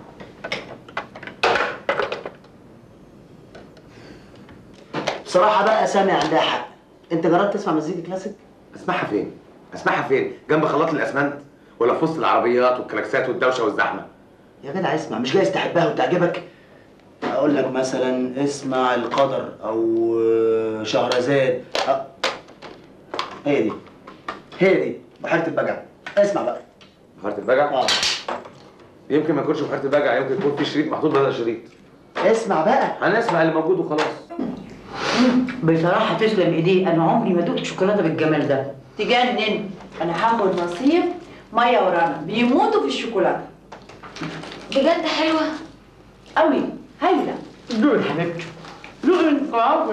[SPEAKER 3] بصراحة بقى سامي عندها حق انت جربت تسمع مزيكا كلاسيك؟
[SPEAKER 1] اسمعها فين اسمعها فين جنب خلاط الاسمنت ولا في وسط العربيات والكلاكسات والدوشه والزحمه
[SPEAKER 3] يا جدع اسمع مش جايز تحبها وتعجبك اقول لك مثلا اسمع القدر او آه، شهرزاد أه. هي دي هي دي بحيره البجع اسمع بقى
[SPEAKER 1] بحيره البجع؟
[SPEAKER 3] اه
[SPEAKER 1] يمكن ما يكونش بحيره البجع يمكن يكون في شريط محطوط بدل شريط
[SPEAKER 3] اسمع بقى
[SPEAKER 1] هنسمع اللي موجود وخلاص
[SPEAKER 5] بصراحه تسلم ايديه انا عمري ما دقت شوكولاته بالجمال ده
[SPEAKER 4] تجنن انا هاخد نصيب ميه ورانا بيموتوا في الشوكولاته
[SPEAKER 6] بجد حلوه
[SPEAKER 4] قوي هايله
[SPEAKER 5] دول حبيبتي دول عفوا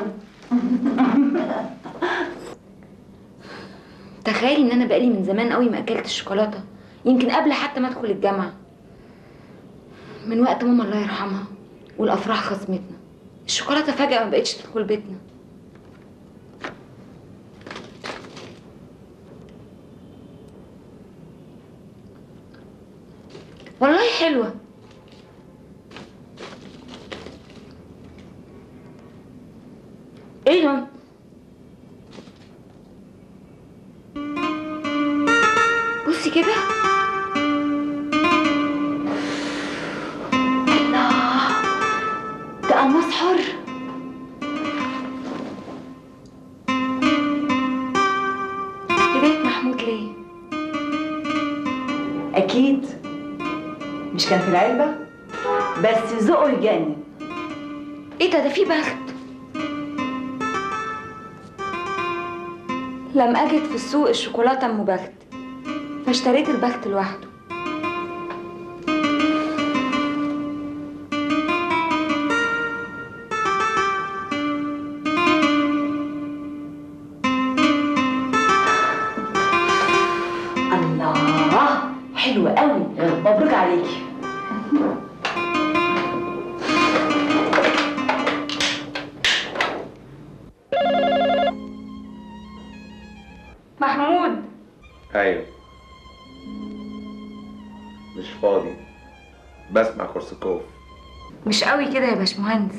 [SPEAKER 6] تخيلي ان انا بقالي من زمان قوي ما اكلت الشوكولاته يمكن قبل حتى ما ادخل الجامعه من وقت ماما الله يرحمها والافراح خصمتنا الشوكولاته فجاه ما بقتش تدخل بيتنا والله حلوه ايه ده بصي كده الله ده قماص حر هداية محمود ليه؟
[SPEAKER 4] اكيد مش كان في العلبه بس ذوقه يجنن
[SPEAKER 6] ايه ده ده في بخت لم اجد في السوق الشوكولاته ام بخت فاشتريت البخت لوحده
[SPEAKER 4] الله حلوه قوي مبروك عليكي
[SPEAKER 6] محمود
[SPEAKER 1] ايوه مش فاضي بسمع كورسكوف
[SPEAKER 6] مش قوي كده يا باشمهندس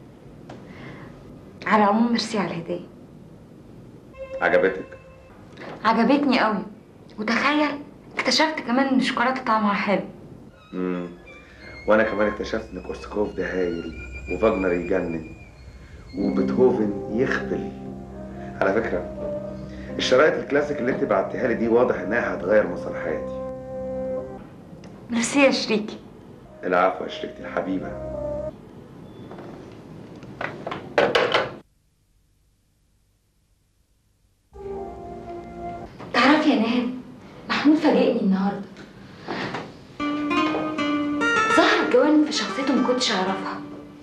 [SPEAKER 6] على العموم ميرسي على الهديه
[SPEAKER 1] عجبتك
[SPEAKER 6] عجبتني قوي وتخيل اكتشفت كمان ان الشوكولاته طعمها حلو
[SPEAKER 1] امم وانا كمان اكتشفت ان كورسكوف ده هايل وفاجنر يجنن وبيتهوفن يخبل على فكره الشرايط الكلاسيك اللي انت بعتيها لي دي واضح انها هتغير مسار حياتي
[SPEAKER 6] ميرسي يا شريكي
[SPEAKER 1] العفو يا شريكتي الحبيبه
[SPEAKER 6] تعرفي يا نهاد محمود فاجئني النهارده ظهرت جوانب في شخصيته ما كنتش اعرفها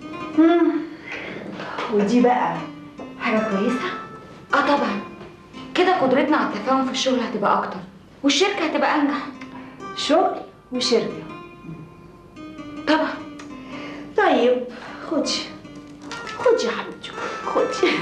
[SPEAKER 4] ودي بقى
[SPEAKER 6] حاجه كويسه اه طبعا كده قدرتنا على التفاهم في الشغل هتبقى اكتر والشركه هتبقى انجح
[SPEAKER 4] شغل وشركه
[SPEAKER 6] طبعا
[SPEAKER 4] طيب خدي خدي يا حبيبتي خدي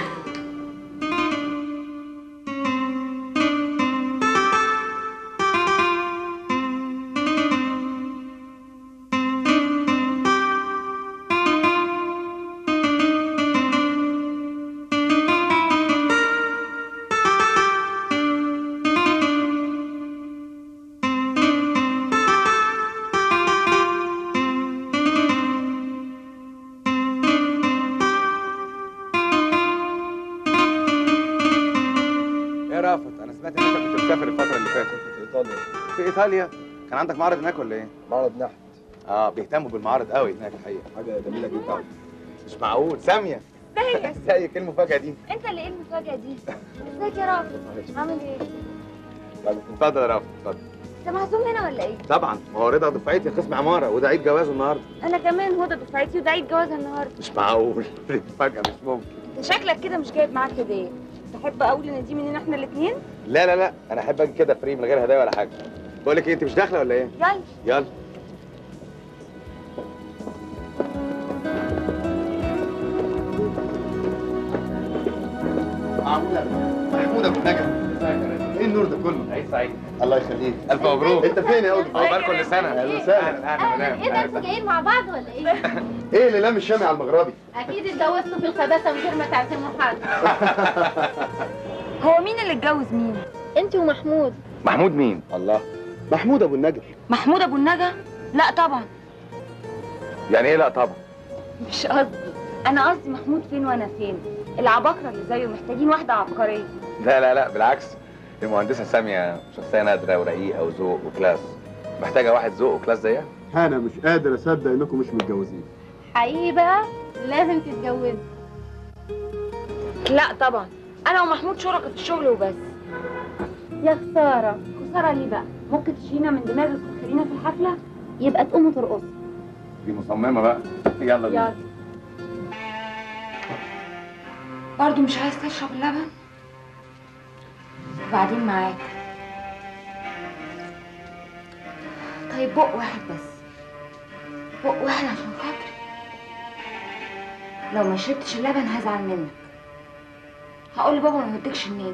[SPEAKER 12] يا رافت انا سمعت ان انت كنت مسافر الفتره اللي فاتت في ايطاليا في ايطاليا كان عندك معرض هناك ولا ايه معرض نحت اه بيهتموا بالمعارض قوي هناك الحقيقه حاجه جميله جدا مش معقول ساميه
[SPEAKER 13] ازيك
[SPEAKER 12] ازيك ايه المفاجاه دي
[SPEAKER 13] انت اللي ايه المفاجأة دي؟ ازيك يا رافض؟ عامل ايه؟
[SPEAKER 12] طب اتفضل يا رافت اتفضل
[SPEAKER 13] انت معزوم هنا ولا ايه؟
[SPEAKER 12] طبعا ما هو رضا دفعتي قسم عماره وده عيد جوازه النهارده
[SPEAKER 13] انا كمان هدى دفعتي وده عيد جوازها النهارده
[SPEAKER 12] مش معقول مفاجاه مش ممكن
[SPEAKER 13] انت شكلك كده مش جايب معاك هدية تحب اقول ان دي مننا احنا الاثنين؟
[SPEAKER 12] لا لا لا انا احب اجي كده فري من غير هدايا ولا حاجه بقول لك ايه انت مش داخله ولا ايه
[SPEAKER 13] يلا
[SPEAKER 12] يلا معقولة محمود ابو نجم ايه النور ده كله؟ عيد سعيد الله يخليك الف مبروك انت فين يا ولد؟
[SPEAKER 1] عقبال كل سنه
[SPEAKER 12] اهلا وسهلا
[SPEAKER 13] اهلا ايه ده انتوا جايين مع بعض ولا ايه؟
[SPEAKER 12] ايه اللي لام الشامي على المغربي؟
[SPEAKER 13] اكيد اتجوزتوا في الخباثة من غير ما تعزموا حد
[SPEAKER 6] هو مين اللي اتجوز مين
[SPEAKER 13] انت ومحمود
[SPEAKER 12] محمود مين؟ الله محمود ابو النجم
[SPEAKER 6] محمود ابو النجا لا طبعا
[SPEAKER 12] يعني ايه لا طبعا
[SPEAKER 13] مش قصدي انا قصدي محمود فين وانا فين العباقرة اللي زيه محتاجين واحدة عبقرية
[SPEAKER 12] لا لا لا بالعكس المهندسه ساميه شخصيه نادره ورقيقه وذوق وكلاس محتاجه واحد ذوق وكلاس زيها
[SPEAKER 14] انا مش قادر اصدق انكم مش متجوزين
[SPEAKER 13] حقيقي بقى لازم تتجوزوا لا طبعا انا ومحمود شركاء في الشغل وبس يا خسارة خسارة ليه بقى ممكن تشيلينا من دماغك وتخلينا في الحفلة يبقى تقوموا ترقصوا
[SPEAKER 12] دي مصممه بقى يلا بينا
[SPEAKER 13] يلا
[SPEAKER 6] برضو مش عايز تشرب اللبن وبعدين معاك طيب بق واحد بس بق واحد عشان خاطري لو ما شربتش اللبن هزعل منك هقول لبابا ما يوديكش النادي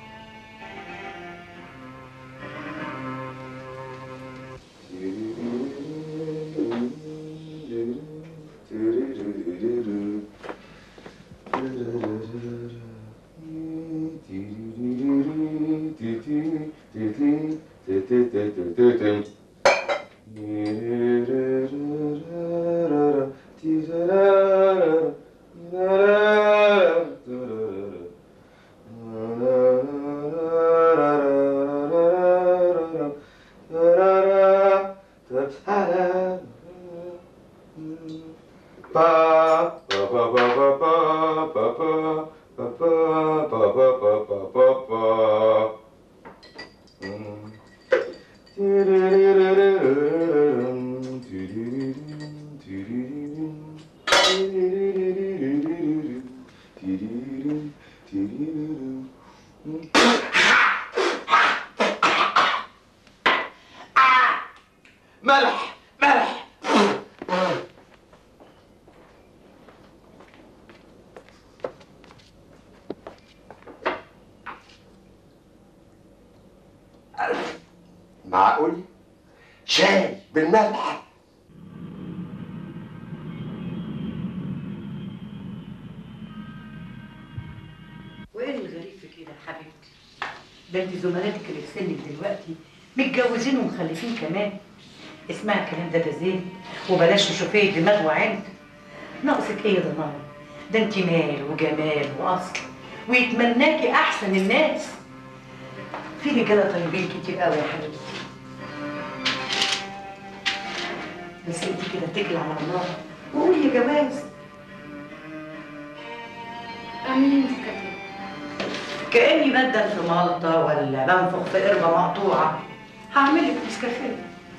[SPEAKER 1] ملح ملح
[SPEAKER 2] معقول شاي بالملح
[SPEAKER 5] وايه الغريب في كده يا حبيبتي ده انت زملاتك اللي في سنك دلوقتي متجوزين ومخلفين كمان اسمعي الكلام ده ده زين وبلاش تشوفيه دماغ وعند ناقصك ايه يا ضنايا ده انت مال وجمال واصل ويتمناكي احسن الناس في رجاله طيبين كتير قوي يا حبيبتي بس انت كده اتكلي على الله وقولي يا جواز
[SPEAKER 6] اعملي نسكافيه
[SPEAKER 5] كاني بدل في مالطه ولا بنفخ في قربه مقطوعه هعمل لك نسكافيه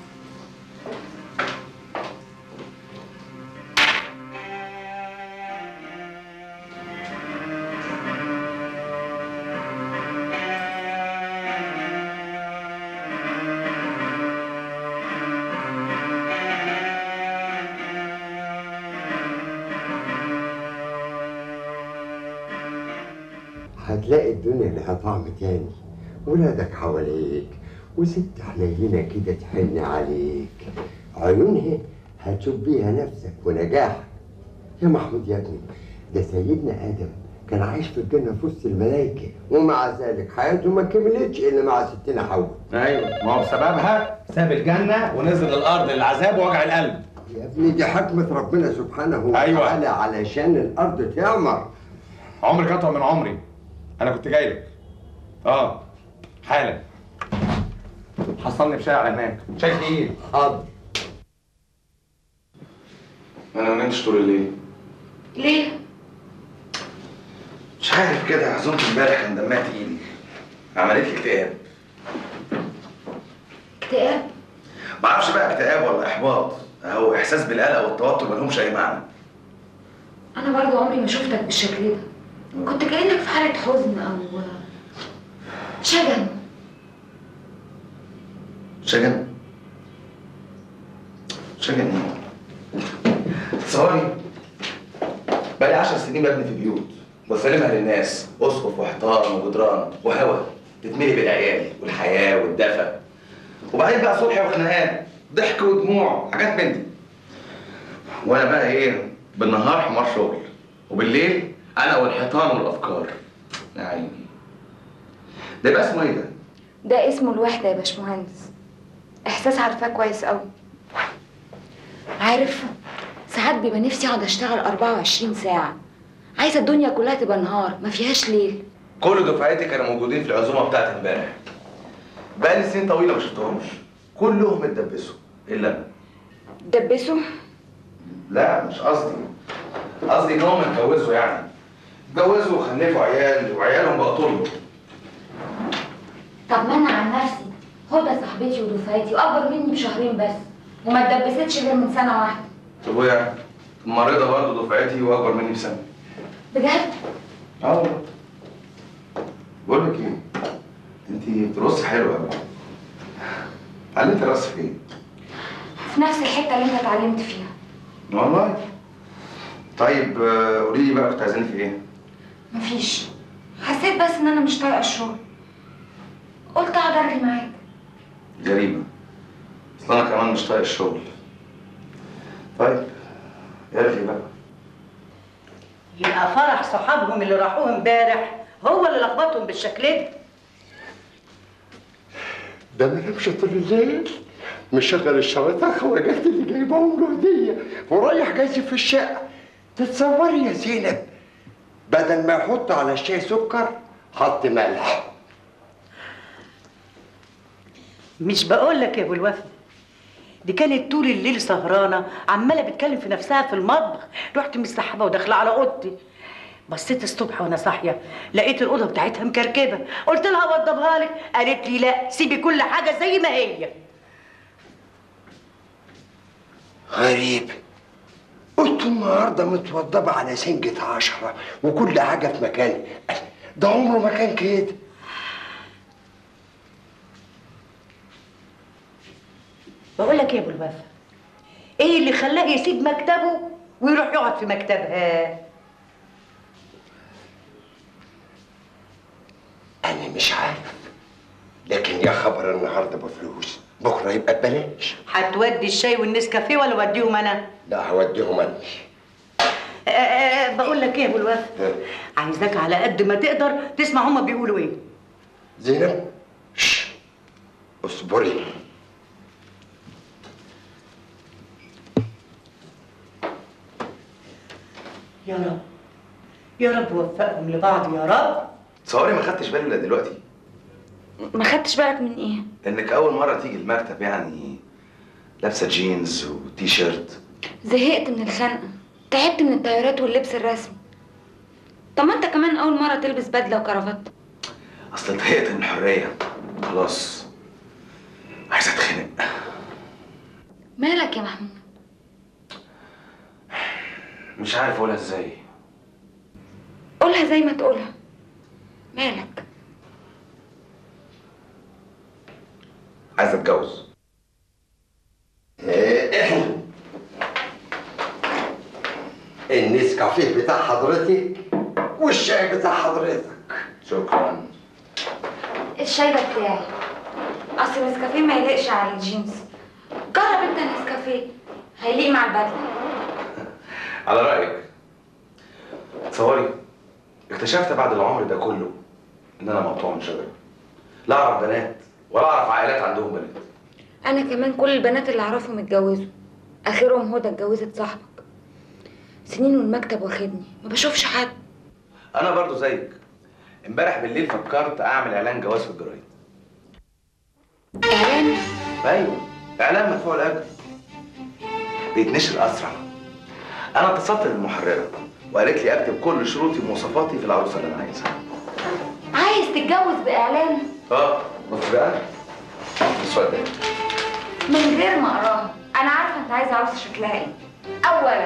[SPEAKER 2] هتلاقي الدنيا لها طعم تاني ولادك حواليك وست حنينة كده تحن عليك عيونها هتشوف بيها نفسك ونجاحك يا محمود يا ابني ده سيدنا آدم كان عايش في الجنة في وسط الملائكة ومع ذلك حياته ما كملتش إلا مع ستنا حواء
[SPEAKER 12] ايوه ما هو بسببها ساب الجنه ونزل الارض للعذاب ووجع القلب
[SPEAKER 2] يا ابني دي حكمة ربنا سبحانه
[SPEAKER 12] أيوة.
[SPEAKER 2] وتعالى علشان الأرض تعمر
[SPEAKER 12] عمرك اطول من عمري انا كنت جاي لك اه حالا حصلني بشاي على هناك شاي تقيل
[SPEAKER 2] حاضر
[SPEAKER 1] انا ما نمتش طول الليل
[SPEAKER 6] ليه؟
[SPEAKER 1] مش عارف كده عزومة امبارح كان دمها تقيل عملت لي اكتئاب
[SPEAKER 6] اكتئاب
[SPEAKER 1] ما اعرفش بقى اكتئاب ولا احباط او احساس بالقلق والتوتر ما لهمش اي معنى
[SPEAKER 6] انا برضو عمري ما شفتك بالشكل ده كنت كأنك في حالة حزن او شجن
[SPEAKER 1] شجن شجن ايه؟ تصوري بقالي عشر سنين ببني في بيوت بسلمها للناس اسقف وحيطان وجدران وهوا تتملي بالعيال والحياه والدفى وبعدين بقى صلح وخناقات ضحك ودموع حاجات من دي وانا بقى ايه بالنهار حمار شغل وبالليل انا والحيطان والافكار يا عيني ده يبقى اسمه ايه ده؟
[SPEAKER 6] ده اسمه الوحدة يا باشمهندس احساس عارفاه كويس قوي عارف ساعات بيبقى نفسي اقعد اشتغل 24 ساعه عايزه الدنيا كلها تبقى نهار ما فيهاش ليل
[SPEAKER 1] كل دفعتي كانوا موجودين في العزومه بتاعت امبارح بقالي سنين طويله ما شفتهمش كلهم اتدبسوا الا انا
[SPEAKER 6] دبسوا
[SPEAKER 1] لا مش قصدي قصدي انهم اتجوزوا يعني اتجوزوا وخلفوا عيال وعيالهم بقى طلبوا
[SPEAKER 6] طب ما انا عن نفسي هدى صاحبتي ودفعتي واكبر مني بشهرين بس وما اتدبستش غير من سنه واحده
[SPEAKER 1] طب وايه يعني؟ اما رضا برضه دفعتي واكبر مني بسنه
[SPEAKER 6] بجد
[SPEAKER 1] اه والله بقول لك ايه انت بترصي حلو قوي اتعلمتي الرص فين؟
[SPEAKER 6] في نفس الحته اللي انت اتعلمت فيها
[SPEAKER 1] والله طيب آه، قولي لي بقى كنت عايزاني في ايه؟
[SPEAKER 6] مفيش حسيت بس ان انا مش طايقه الشغل قلت اقعد ارغي معاك
[SPEAKER 1] غريبة اصل انا كمان مش طايق الشغل طيب ارغي بقى
[SPEAKER 5] يبقى فرح صحابهم اللي راحوه امبارح هو اللي لخبطهم بالشكل ده
[SPEAKER 2] ده ما نمشي طول الليل مشغل الشريطة خواجات اللي جايبهم له هدية ورايح جاي في الشقة تتصوري يا زينب بدل ما يحط على الشاي سكر حط ملح
[SPEAKER 5] مش بقول لك يا ابو الوفا دي كانت طول الليل سهرانه عماله بتكلم في نفسها في المطبخ رحت مستحبه وداخله على اوضتي بصيت الصبح وانا صاحيه لقيت الاوضه بتاعتها مكركبه قلت لها اوضبها لك قالت لي لا سيبي كل حاجه زي ما هي
[SPEAKER 2] غريب قلت النهارده متوضبة على سنجة عشرة وكل حاجة في مكانها ده عمره ما كان كده
[SPEAKER 5] بقول لك ايه يا ابو الوفا ايه اللي خلاه يسيب مكتبه ويروح يقعد في مكتبها
[SPEAKER 2] أنا مش عارف لكن يا خبر النهارده بفلوس بكرة يبقى ببلاش
[SPEAKER 5] هتودي الشاي والنسكافيه ولا اوديهم انا
[SPEAKER 2] لا هوديهم أنا
[SPEAKER 5] آه، آه، بقول لك ايه يا ابو الوفا عايزاك على قد ما تقدر تسمع هما بيقولوا ايه
[SPEAKER 2] زينب شش. اصبري
[SPEAKER 5] يا رب يا رب وفقهم لبعض يا رب
[SPEAKER 1] تصوري ما خدتش بالي الا دلوقتي
[SPEAKER 6] ما خدتش بالك من ايه
[SPEAKER 1] انك اول مرة تيجي المكتب يعني لابسة جينز وتي شيرت
[SPEAKER 6] زهقت من الخنقه تعبت من التغيرات واللبس الرسمي طب ما انت كمان اول مره تلبس بدله وكرافات
[SPEAKER 1] اصل اتضايقت من الحرية خلاص عايز اتخنق
[SPEAKER 6] مالك يا محمود
[SPEAKER 1] مش عارف اقولها ازاي
[SPEAKER 6] قولها زي ما تقولها مالك
[SPEAKER 1] عايز اتجوز
[SPEAKER 2] النسكافيه بتاع حضرتك والشاي بتاع حضرتك
[SPEAKER 1] شكرا
[SPEAKER 6] الشاي ده بتاعي اصل النسكافيه ما يليقش على الجينز جرب انت النسكافيه هيليق مع البدله
[SPEAKER 1] على رأيك تصوري اكتشفت بعد العمر ده كله ان انا مقطوع من شجرة لا اعرف بنات ولا اعرف عائلات عندهم بنات
[SPEAKER 6] انا كمان كل البنات اللي اعرفهم اتجوزوا اخرهم هدى اتجوزت صاحبك سنين والمكتب واخدني ما بشوفش حد
[SPEAKER 1] انا برضو زيك امبارح بالليل فكرت اعمل اعلان جواز في الجرايد
[SPEAKER 6] اعلان
[SPEAKER 1] ايوه اعلان مدفوع الاجر بيتنشر اسرع انا اتصلت بالمحرره وقالت لي اكتب كل شروطي ومواصفاتي في العروسه اللي انا عايزها
[SPEAKER 6] عايز تتجوز باعلان
[SPEAKER 1] اه بص بقى السؤال ده
[SPEAKER 6] من غير ما اقراها انا عارفه انت عايز عروسه شكلها ايه اولا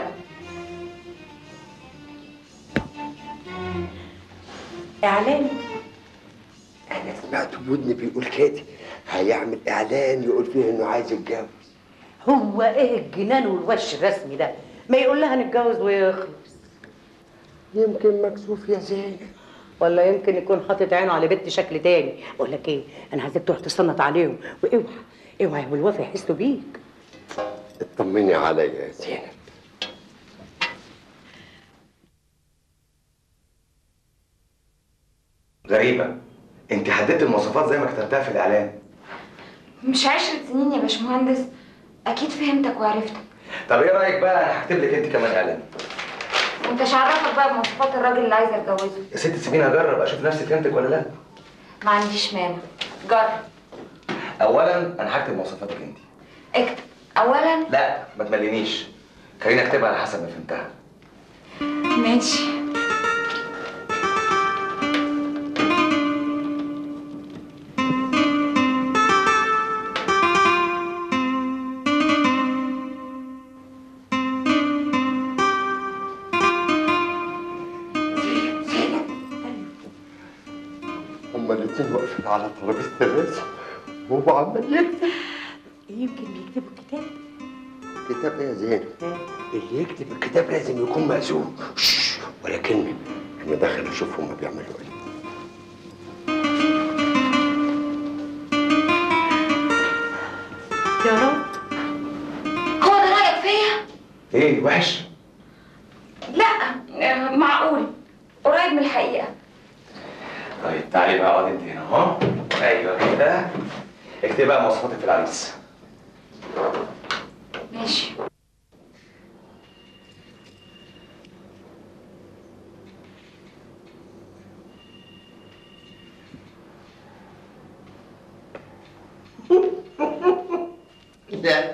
[SPEAKER 5] اعلان
[SPEAKER 2] انا سمعت بودني بيقول كده هيعمل اعلان يقول فيه انه عايز يتجوز
[SPEAKER 5] هو ايه الجنان والوش الرسمي ده ما يقول لها نتجوز ويخلص
[SPEAKER 2] يمكن مكسوف يا زينب
[SPEAKER 5] ولا يمكن يكون حاطط عينه على بنت شكل تاني بقول لك ايه انا عايزاك تروح تصنت عليهم واوعى اوعى يا ابو الوفا يحسوا بيك
[SPEAKER 2] اطمني عليا يا زينب
[SPEAKER 1] غريبه انت حددت المواصفات زي ما كتبتها في الاعلان
[SPEAKER 6] مش عشرة سنين يا باشمهندس اكيد فهمتك وعرفتك
[SPEAKER 1] طب ايه رايك بقى انا هكتب لك انت كمان اعلان
[SPEAKER 6] وانت مش عرفك بقى بمواصفات الراجل اللي عايزه اتجوزه
[SPEAKER 1] يا ست سيبيني اجرب اشوف نفسي فهمتك ولا لا
[SPEAKER 6] ما عنديش مانع جرب
[SPEAKER 1] اولا انا هكتب مواصفاتك انت
[SPEAKER 6] اكتب اولا
[SPEAKER 1] لا ما تملينيش خليني اكتبها على حسب ما فهمتها
[SPEAKER 6] ماشي
[SPEAKER 2] هما الاتنين واقفين على ترابيزه الرسم وهو عمال يكتب
[SPEAKER 5] يمكن بيكتبوا كتاب
[SPEAKER 2] كتاب ايه يا زين؟ اللي يكتب الكتاب لازم يكون مأذون شش، ولكن انا داخل اشوف هما بيعملوا ايه
[SPEAKER 5] يا رب
[SPEAKER 6] هو ده رايك فيا
[SPEAKER 1] ايه وحش
[SPEAKER 6] لا آه، معقول قريب من الحقيقه
[SPEAKER 1] طيب تعالي بقى اقعد انت هنا اهو ايوه كده اكتبي بقى مواصفاتك في العريس
[SPEAKER 6] ماشي
[SPEAKER 2] لا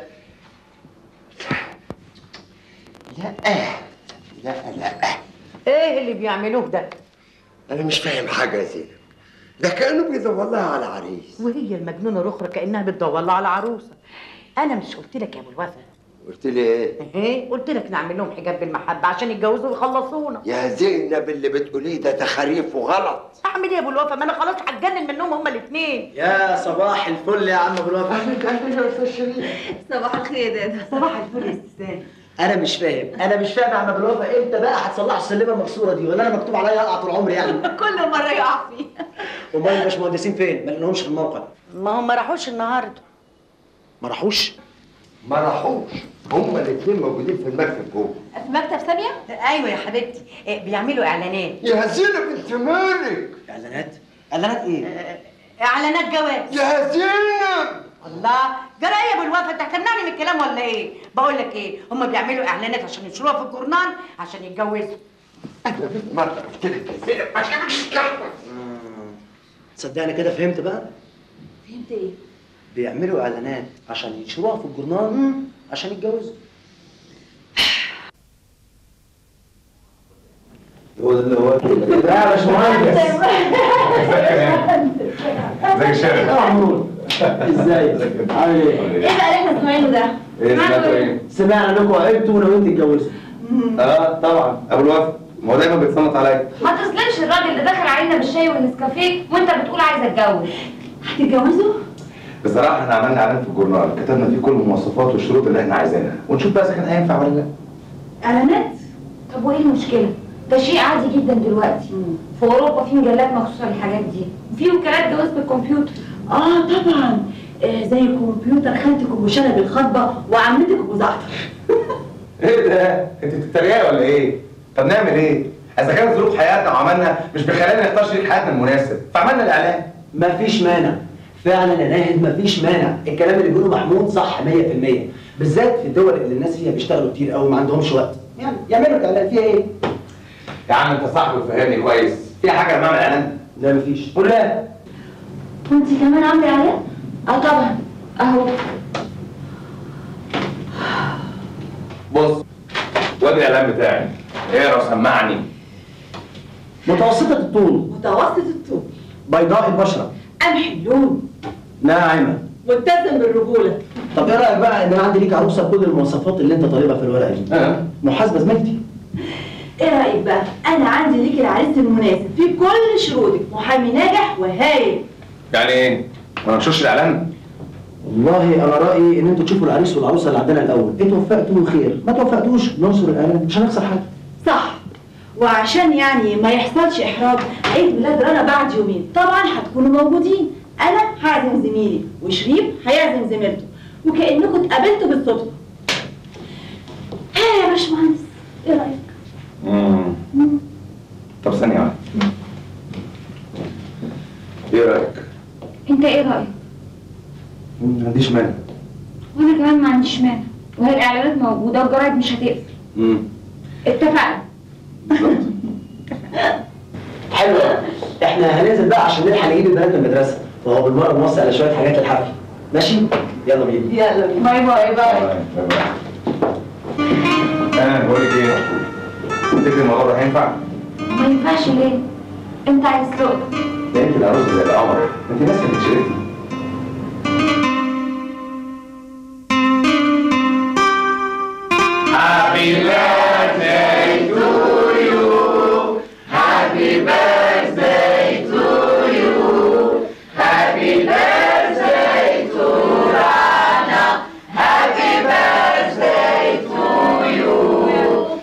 [SPEAKER 2] لا لا لا
[SPEAKER 5] ايه اللي بيعملوه ده
[SPEAKER 2] انا مش فاهم حاجه يا زينب ده كانوا بيدور لها على عريس
[SPEAKER 5] وهي المجنونه الاخرى كانها بتدور لها على عروسه انا مش قلت لك يا ابو الوفا
[SPEAKER 2] قلت لي ايه
[SPEAKER 5] ايه قلت لك نعمل لهم حجاب بالمحبه عشان يتجوزوا ويخلصونا
[SPEAKER 2] يا زينب اللي بتقوليه ده تخاريف وغلط
[SPEAKER 5] اعمل ايه يا ابو الوفا ما انا خلاص هتجنن منهم هما الاثنين
[SPEAKER 3] يا صباح الفل يا عم ابو الوفا
[SPEAKER 4] صباح الخير يا دادا
[SPEAKER 5] صباح الفل يا استاذ
[SPEAKER 3] انا مش فاهم انا مش فاهم يا عم ابو الوفا امتى بقى هتصلحوا السلمه المكسوره دي ولا انا مكتوب عليا اقع طول عمري يعني
[SPEAKER 4] كل مره يقع فيه
[SPEAKER 3] امال الباشمهندسين فين ما لقيناهمش في الموقع
[SPEAKER 5] ما هم ما راحوش النهارده
[SPEAKER 3] ما راحوش
[SPEAKER 2] ما راحوش هما الاثنين موجودين في المكتب جوه
[SPEAKER 5] في مكتب ساميه ايوه يا حبيبتي إيه، بيعملوا اعلانات
[SPEAKER 2] يا زينب انت مالك
[SPEAKER 3] اعلانات اعلانات ايه
[SPEAKER 5] اعلانات جواز
[SPEAKER 2] يا زينب
[SPEAKER 5] الله جرى ايه يا ابو الوفا انت هتمنعني من الكلام ولا ايه بقول لك ايه هم بيعملوا اعلانات عشان ينشروها في الجورنال عشان يتجوزوا
[SPEAKER 2] مرة قلت لك يا زينب ما تعملش كده
[SPEAKER 3] صدقني كده فهمت بقى
[SPEAKER 4] فهمت ايه؟
[SPEAKER 3] بيعملوا اعلانات عشان ينشروها في الجورنال عشان يتجوزوا
[SPEAKER 12] هو ده اللي هو لا يا باشمهندس ازيك يا شيخ
[SPEAKER 3] ازاي عامل ايه
[SPEAKER 4] ايه بقى اللي احنا سامعينه ده؟
[SPEAKER 12] ايه سمعتوا ايه؟
[SPEAKER 3] سمعنا انكم عقبتوا وناويين تتجوزوا
[SPEAKER 12] اه طبعا ابو الوفا ما هو دايما بيتصنت عليا
[SPEAKER 6] ما تظلمش الراجل اللي داخل علينا بالشاي والنسكافيه وانت بتقول عايزه اتجوز
[SPEAKER 4] هتتجوزوا؟
[SPEAKER 12] بصراحه احنا عملنا اعلان في الجورنال كتبنا فيه كل المواصفات والشروط اللي احنا عايزينها ونشوف بقى اذا كان هينفع ولا لا
[SPEAKER 6] اعلانات طب وايه المشكله ده شيء عادي جدا دلوقتي في اوروبا في مجلات مخصوصه للحاجات دي وفي وكالات جواز بالكمبيوتر
[SPEAKER 4] اه طبعا آه زي الكمبيوتر خالتك وشنب الخطبه وعمتك وزعتر
[SPEAKER 12] ايه ده؟ انت بتتريقي ولا ايه؟ طب نعمل ايه؟ اذا كانت ظروف حياتنا وعملنا مش بيخلينا نختار شريك حياتنا المناسب فعملنا الاعلان
[SPEAKER 3] مفيش مانع فعلا يا ناهد مفيش مانع الكلام اللي بيقوله محمود صح 100% بالذات في الدول اللي الناس فيها بيشتغلوا كتير قوي ما عندهمش وقت يعني يعملوا الاعلان فيها ايه؟
[SPEAKER 12] يا عم انت صاحبي وفهمني كويس في حاجه لما اعمل اعلان؟
[SPEAKER 3] لا مفيش
[SPEAKER 12] قول لا
[SPEAKER 4] وانت كمان عامله اعلان؟
[SPEAKER 6] اه طبعا اهو
[SPEAKER 12] بص وادي الاعلان بتاعي اقرا وسمعني
[SPEAKER 3] متوسطة الطول
[SPEAKER 4] متوسط الطول
[SPEAKER 3] بيضاء البشرة
[SPEAKER 4] قمح اللون
[SPEAKER 3] ناعمة
[SPEAKER 4] ملتزم بالرجوله
[SPEAKER 3] طب ايه رايك بقى ان انا عندي ليك عروسه بكل المواصفات اللي انت طالبها في الورقه دي؟
[SPEAKER 12] اه
[SPEAKER 3] محاسبه زميلتي
[SPEAKER 4] ايه رايك بقى؟ انا عندي ليك العريس المناسب في كل شروطك محامي ناجح وهايل
[SPEAKER 12] يعني ايه؟ ما ننشرش الاعلان؟
[SPEAKER 3] والله انا رايي ان انتوا تشوفوا العريس والعروسه اللي عندنا الاول ان توفقتوا خير ما توفقتوش ننشر الاعلان مش هنخسر حاجه
[SPEAKER 4] صح وعشان يعني ما يحصلش احراج عيد ميلاد رنا بعد يومين طبعا هتكونوا موجودين انا هعزم زميلي وشريف هيعزم زميلته وكانكم اتقابلتوا بالصدفه ها يا باشمهندس ايه رايك
[SPEAKER 12] امم طب ثانيه واحده ايه رايك؟
[SPEAKER 6] انت ايه رايك
[SPEAKER 12] ما عنديش مانع
[SPEAKER 6] وانا كمان ما عنديش مانع وهي الاعلانات موجوده والجرايد مش هتقفل
[SPEAKER 1] امم
[SPEAKER 6] اتفقنا
[SPEAKER 3] حلو احنا هننزل بقى عشان نلحق نجيب البنات من المدرسه وهو بالمره نوصي على شويه حاجات للحفل ماشي يلا بينا
[SPEAKER 6] يلا باي باي باي
[SPEAKER 12] انا بقول لك ايه تفتكر الموضوع ده هينفع؟
[SPEAKER 6] ما ينفعش ليه انت عايز تقول
[SPEAKER 12] ده انت العروسه زي القمر انت ماسكه في شريكتي
[SPEAKER 15] Happy birthday to you. Happy birthday to you. Happy birthday to Rana. Happy birthday to you.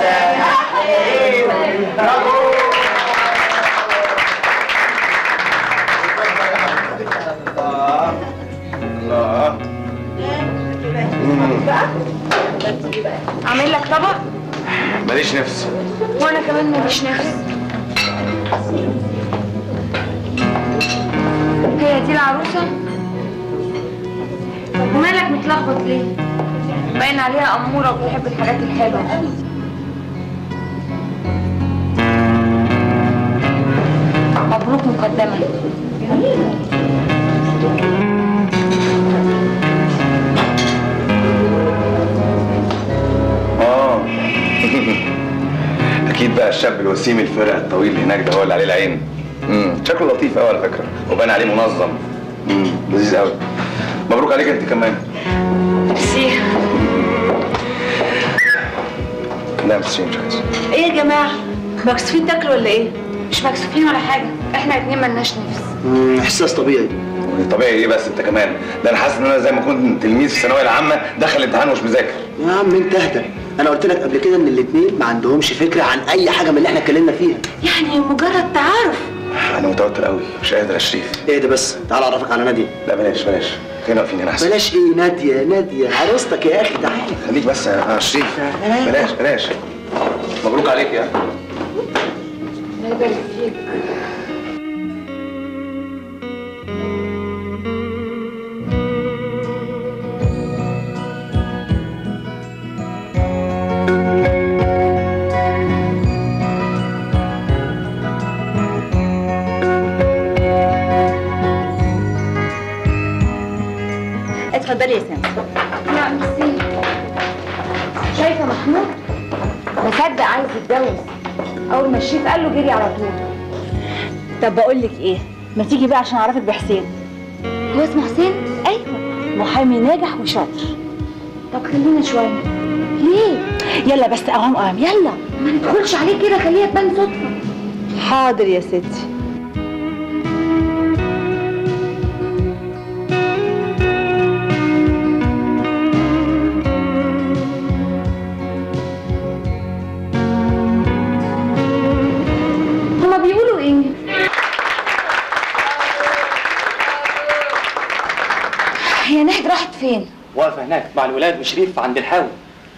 [SPEAKER 12] الله
[SPEAKER 6] اعمل لك طبق
[SPEAKER 1] ماليش نفس
[SPEAKER 6] وانا كمان ماليش نفس هي دي العروسه ومالك متلخبط ليه باين عليها اموره وبتحب الحاجات الحلوه مبروك مقدما
[SPEAKER 1] اه اكيد بقى الشاب الوسيم الفرع الطويل اللي هناك ده هو اللي عليه العين امم شكله لطيف قوي على فكره وبان عليه منظم امم لذيذ قوي مبروك عليك انت كمان
[SPEAKER 6] ميرسي
[SPEAKER 1] لا بس مش عايز
[SPEAKER 4] ايه يا جماعه مكسوفين تاكلوا ولا ايه
[SPEAKER 6] مش مكسوفين ولا حاجه احنا اتنين ملناش نفس
[SPEAKER 3] احساس طبيعي
[SPEAKER 1] طبيعي ايه بس انت كمان ده انا حاسس ان انا زي ما كنت تلميذ في الثانويه العامه دخل الامتحان ومش مذاكر
[SPEAKER 3] يا عم انت اهدى انا قلت لك قبل كده ان الاثنين ما عندهمش فكره عن اي حاجه من اللي احنا اتكلمنا فيها
[SPEAKER 4] يعني مجرد تعارف
[SPEAKER 1] انا متوتر قوي مش قادر يا شريف
[SPEAKER 3] ايه ده بس تعال اعرفك على ناديه
[SPEAKER 1] لا بلاش بلاش خلينا واقفين هنا احسن
[SPEAKER 3] بلاش ايه ناديه ناديه عروستك يا اخي تعالى
[SPEAKER 1] خليك بس يا شريف بلاش بلاش مبروك عليك يا
[SPEAKER 6] الله يبارك فيك
[SPEAKER 4] اتفضلي يا سامي
[SPEAKER 6] لا ميرسي شايفه محمود مصدق عايز يتجوز اول ما الشيف قال له جري على طول
[SPEAKER 4] طب بقول لك ايه ما تيجي بقى عشان اعرفك بحسين
[SPEAKER 6] هو اسمه حسين
[SPEAKER 4] ايوه محامي ناجح وشاطر
[SPEAKER 6] طب خلينا شويه ليه
[SPEAKER 4] يلا بس قوام قوام يلا
[SPEAKER 6] ما ندخلش عليه كده خليها تبان صدفه
[SPEAKER 4] حاضر يا ستي
[SPEAKER 6] هما بيقولوا ايه هي نهد راحت فين
[SPEAKER 16] واقفه هناك مع الولاد وشريف عند الحاوي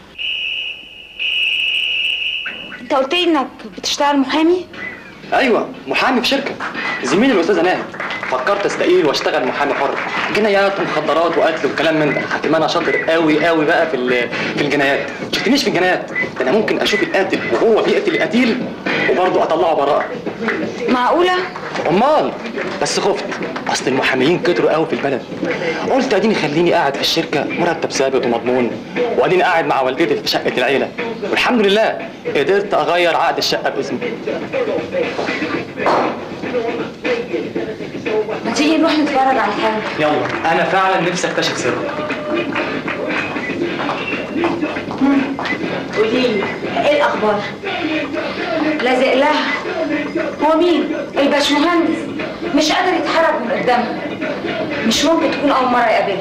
[SPEAKER 6] انت قلت لي انك بتشتغل محامي
[SPEAKER 16] ايوه محامي في شركه زميلي الاستاذه ناهد فكرت استقيل واشتغل محامي حر جنايات ومخدرات وقتل وكلام من ده حكيم انا شاطر قوي قوي بقى في ال- في الجنايات شفتنيش في الجنايات ده انا ممكن اشوف القاتل وهو بيقتل القتيل وبرضه اطلعه براءه
[SPEAKER 6] معقوله
[SPEAKER 16] امال بس خفت اصل المحاميين كتروا قوي في البلد قلت اديني خليني قاعد في الشركه مرتب ثابت ومضمون واديني قاعد مع والدتي في شقه العيله والحمد لله قدرت اغير عقد الشقه باسمي
[SPEAKER 6] ما تيجي نروح نتفرج على الحاجه
[SPEAKER 16] يلا انا فعلا نفسي اكتشف سره
[SPEAKER 4] قولي لي ايه الاخبار
[SPEAKER 6] لازق لها هو مين الباشمهندس مش قادر يتحرك من قدامها مش ممكن تكون اول مره يقابلها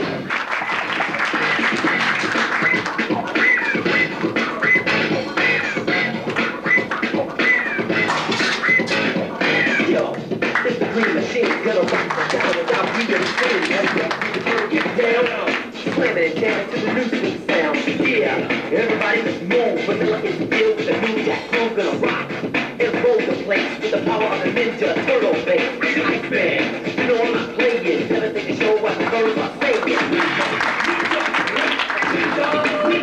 [SPEAKER 15] Everybody just move, vanilla is filled with a new jack groove, gonna rock and roll the place with the power of the ninja turtle face. Iceman, you know I'm not playing, never think a show what the birds are saying.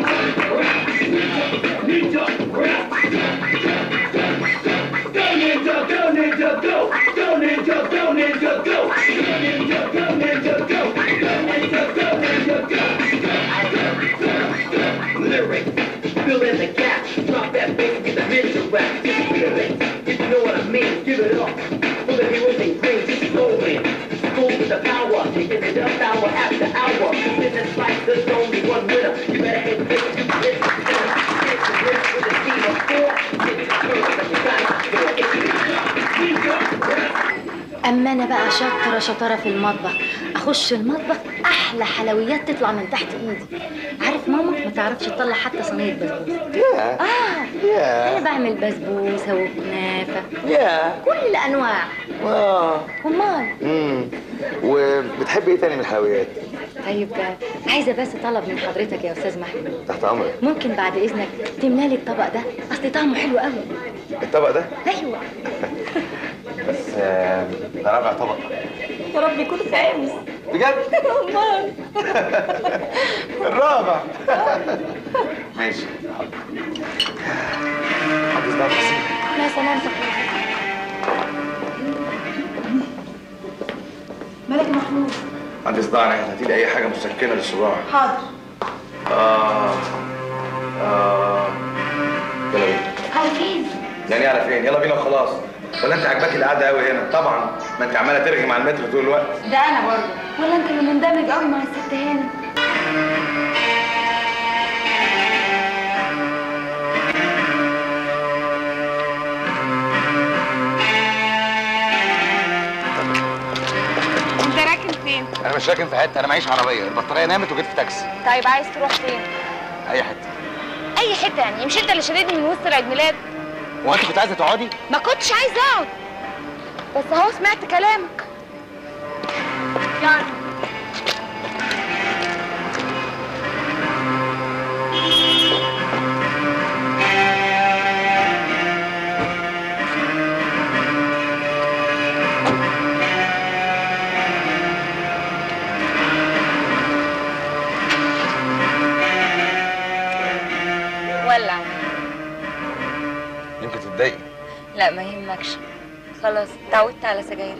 [SPEAKER 15] ninja, go! Go ninja, go ninja, go! Go ninja, go ninja, go! Lyrics, fill in the gaps, drop that bass, get the ninja rap. Just feel it, if you know what I mean, give it up. For the heroes in green, just rolling. School with the power, taking it up hour after hour. In this life, there's only one winner. You better head to this, this, this, this, with a team of four. Get it first, like you got it before. It's
[SPEAKER 13] اما انا بقى شاطره شطاره في المطبخ اخش المطبخ احلى حلويات تطلع من تحت ايدي عارف ماما ما تعرفش تطلع حتى صينيه بسبوسه
[SPEAKER 12] ياه
[SPEAKER 13] اه
[SPEAKER 12] ياه
[SPEAKER 13] انا بعمل بسبوسه وكنافه
[SPEAKER 12] ياه
[SPEAKER 13] كل الانواع
[SPEAKER 12] اه
[SPEAKER 13] امال
[SPEAKER 12] امم وبتحب ايه تاني من الحلويات؟
[SPEAKER 13] طيب عايزه بس طلب من حضرتك يا استاذ محمود
[SPEAKER 12] تحت امرك
[SPEAKER 13] ممكن بعد اذنك تملى لي الطبق ده اصل طعمه حلو قوي
[SPEAKER 12] الطبق ده
[SPEAKER 13] ايوه
[SPEAKER 12] بس آه، ده رابع طبق
[SPEAKER 13] يا رب يكون خامس
[SPEAKER 12] بجد؟
[SPEAKER 13] امال
[SPEAKER 12] الرابع ماشي حافظ ده بسيط
[SPEAKER 13] لا سلامتك
[SPEAKER 4] مالك يا محمود
[SPEAKER 12] عندي صداع انا هاتي لي اي حاجه مسكنه للصداع
[SPEAKER 4] حاضر
[SPEAKER 12] اه اه يلا بينا
[SPEAKER 13] على فين
[SPEAKER 12] يعني على فين يلا بينا وخلاص ولا انت عاجباك القعده قوي هنا طبعا ما انت عماله ترغي مع المتر طول الوقت
[SPEAKER 6] ده انا برضه ولا انت اللي مندمج قوي مع الست هاني انت راكن فين
[SPEAKER 1] انا مش راكن في حته انا معيش عربيه البطاريه نامت وجيت في تاكسي
[SPEAKER 6] طيب عايز تروح فين
[SPEAKER 1] اي حته
[SPEAKER 6] اي حته يعني مش انت اللي شددني من وسط العيد ميلاد
[SPEAKER 1] هو انت كنت عايزه تقعدي
[SPEAKER 6] ما كنتش عايز اقعد بس اهو سمعت كلامك يعني ولع
[SPEAKER 1] يمكن تتضايقي
[SPEAKER 6] لا ما يهمكش خلاص اتعودت على سجايرك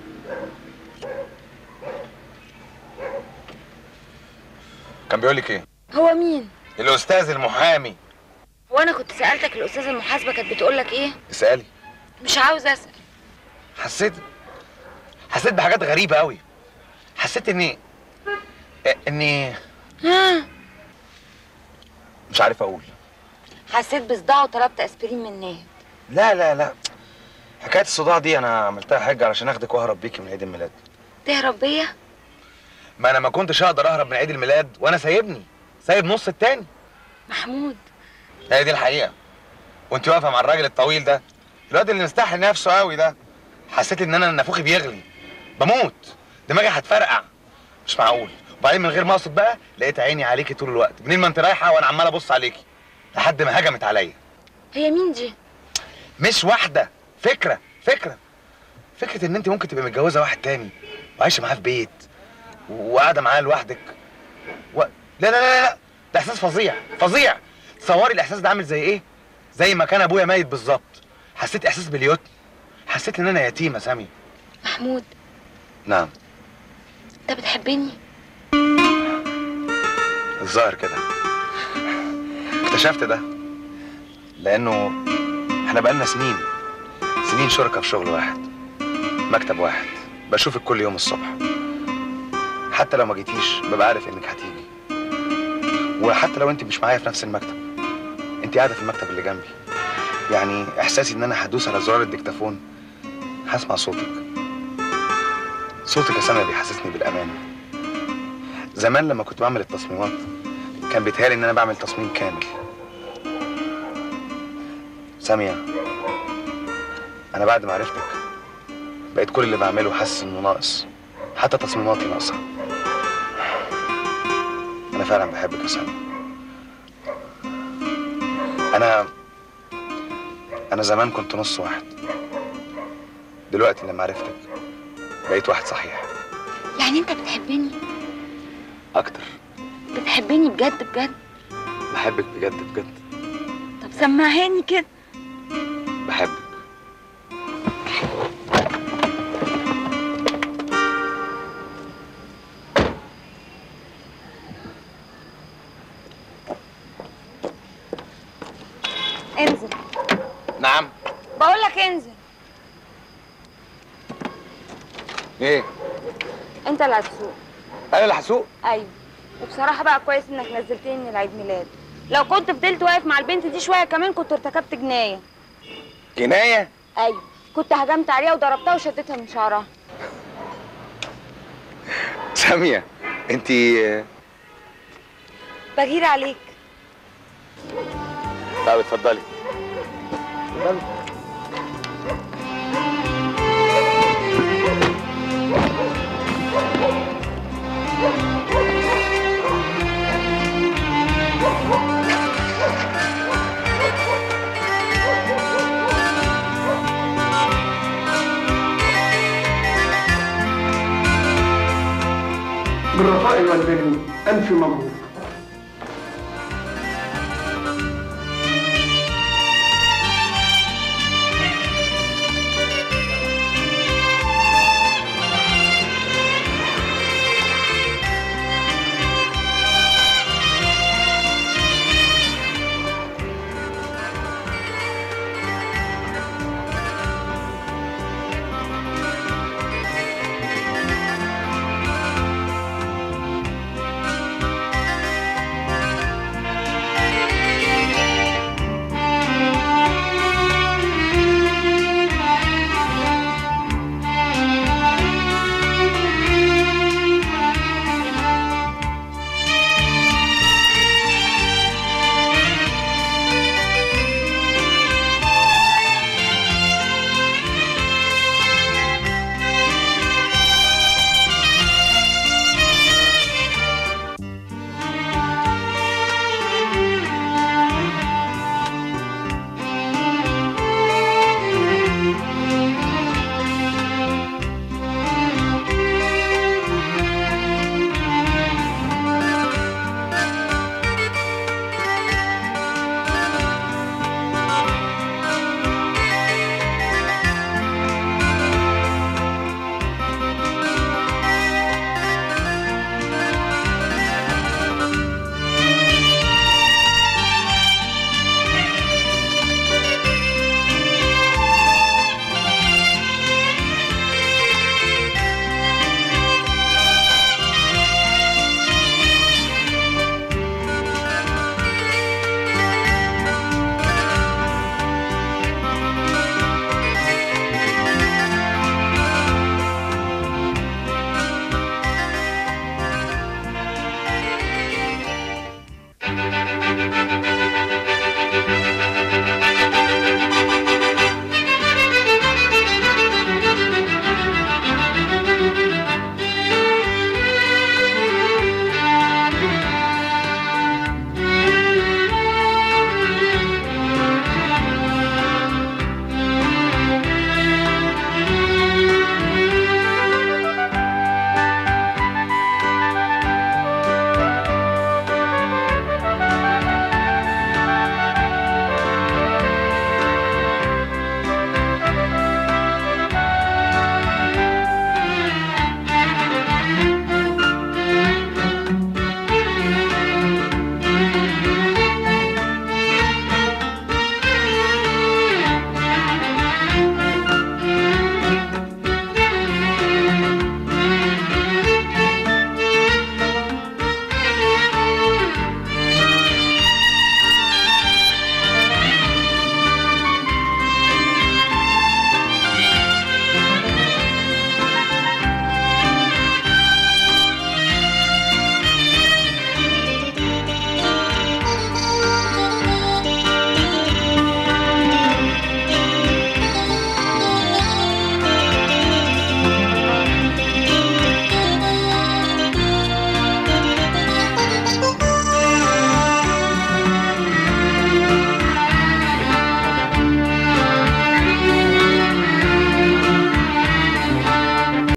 [SPEAKER 1] كان بيقول لك ايه
[SPEAKER 6] هو مين
[SPEAKER 1] الاستاذ المحامي
[SPEAKER 6] هو انا كنت سالتك الاستاذه المحاسبه كانت بتقول لك ايه
[SPEAKER 1] اسالي
[SPEAKER 6] مش عاوز اسال
[SPEAKER 1] حسيت حسيت بحاجات غريبه قوي حسيت اني اني
[SPEAKER 6] ها
[SPEAKER 1] مش عارف اقول
[SPEAKER 6] حسيت بصداع وطلبت اسبرين من ناهد
[SPEAKER 1] لا لا لا حكايه الصداع دي انا عملتها حجه علشان اخدك واهرب بيكي من عيد الميلاد
[SPEAKER 6] تهرب بيا
[SPEAKER 1] ما انا ما كنتش اقدر اهرب من عيد الميلاد وانا سايبني سايب نص التاني
[SPEAKER 6] محمود
[SPEAKER 1] هي دي الحقيقه وانت واقفه مع الراجل الطويل ده الواد اللي مستحي نفسه قوي ده حسيت ان انا نافوخي بيغلي بموت دماغي هتفرقع مش معقول وبعدين من غير ما اقصد بقى لقيت عيني عليكي طول الوقت منين ما انت رايحه وانا عمال ابص عليكي لحد ما هجمت عليا
[SPEAKER 6] هي مين دي
[SPEAKER 1] مش واحده فكره فكره فكره ان انت ممكن تبقى متجوزه واحد تاني وعايشه معاه في بيت وقاعده معاه لوحدك و... لا لا لا لا ده احساس فظيع فظيع تصوري الاحساس ده عامل زي ايه زي ما كان ابويا ميت بالظبط حسيت احساس باليتم حسيت ان انا يتيمه سامي
[SPEAKER 6] محمود
[SPEAKER 1] نعم
[SPEAKER 6] انت بتحبني
[SPEAKER 1] الظاهر كده اكتشفت ده لانه احنا بقالنا سنين سنين شركة في شغل واحد مكتب واحد بشوفك كل يوم الصبح حتى لو ما جيتيش ببقى عارف انك هتيجي وحتى لو انت مش معايا في نفس المكتب انت قاعده في المكتب اللي جنبي يعني احساسي ان انا هدوس على زرار الديكتافون هسمع صوتك صوتك يا سنة بيحسسني بالامان زمان لما كنت بعمل التصميمات كان بيتهيألي ان انا بعمل تصميم كامل سامية انا بعد ما عرفتك بقيت كل اللي بعمله حاسس انه ناقص حتى تصميماتي ناقصة انا فعلا بحبك يا سامية انا انا زمان كنت نص واحد دلوقتي لما عرفتك بقيت واحد صحيح
[SPEAKER 6] يعني انت بتحبني
[SPEAKER 1] اكتر
[SPEAKER 6] بتحبني بجد بجد
[SPEAKER 1] بحبك بجد بجد
[SPEAKER 6] طب سمعهاني كده
[SPEAKER 1] بحبك
[SPEAKER 12] ايه
[SPEAKER 6] انت اللي هتسوق
[SPEAKER 12] انا اللي هسوق
[SPEAKER 6] ايوه وبصراحه بقى كويس انك نزلتني من العيد ميلاد لو كنت فضلت واقف مع البنت دي شويه كمان كنت ارتكبت جنايه
[SPEAKER 12] جنايه
[SPEAKER 6] ايوه كنت هجمت عليها وضربتها وشدتها من شعرها
[SPEAKER 12] ساميه انت
[SPEAKER 6] بغير عليك
[SPEAKER 12] طب اتفضلي
[SPEAKER 17] بالرخاء والبر ألف مبروك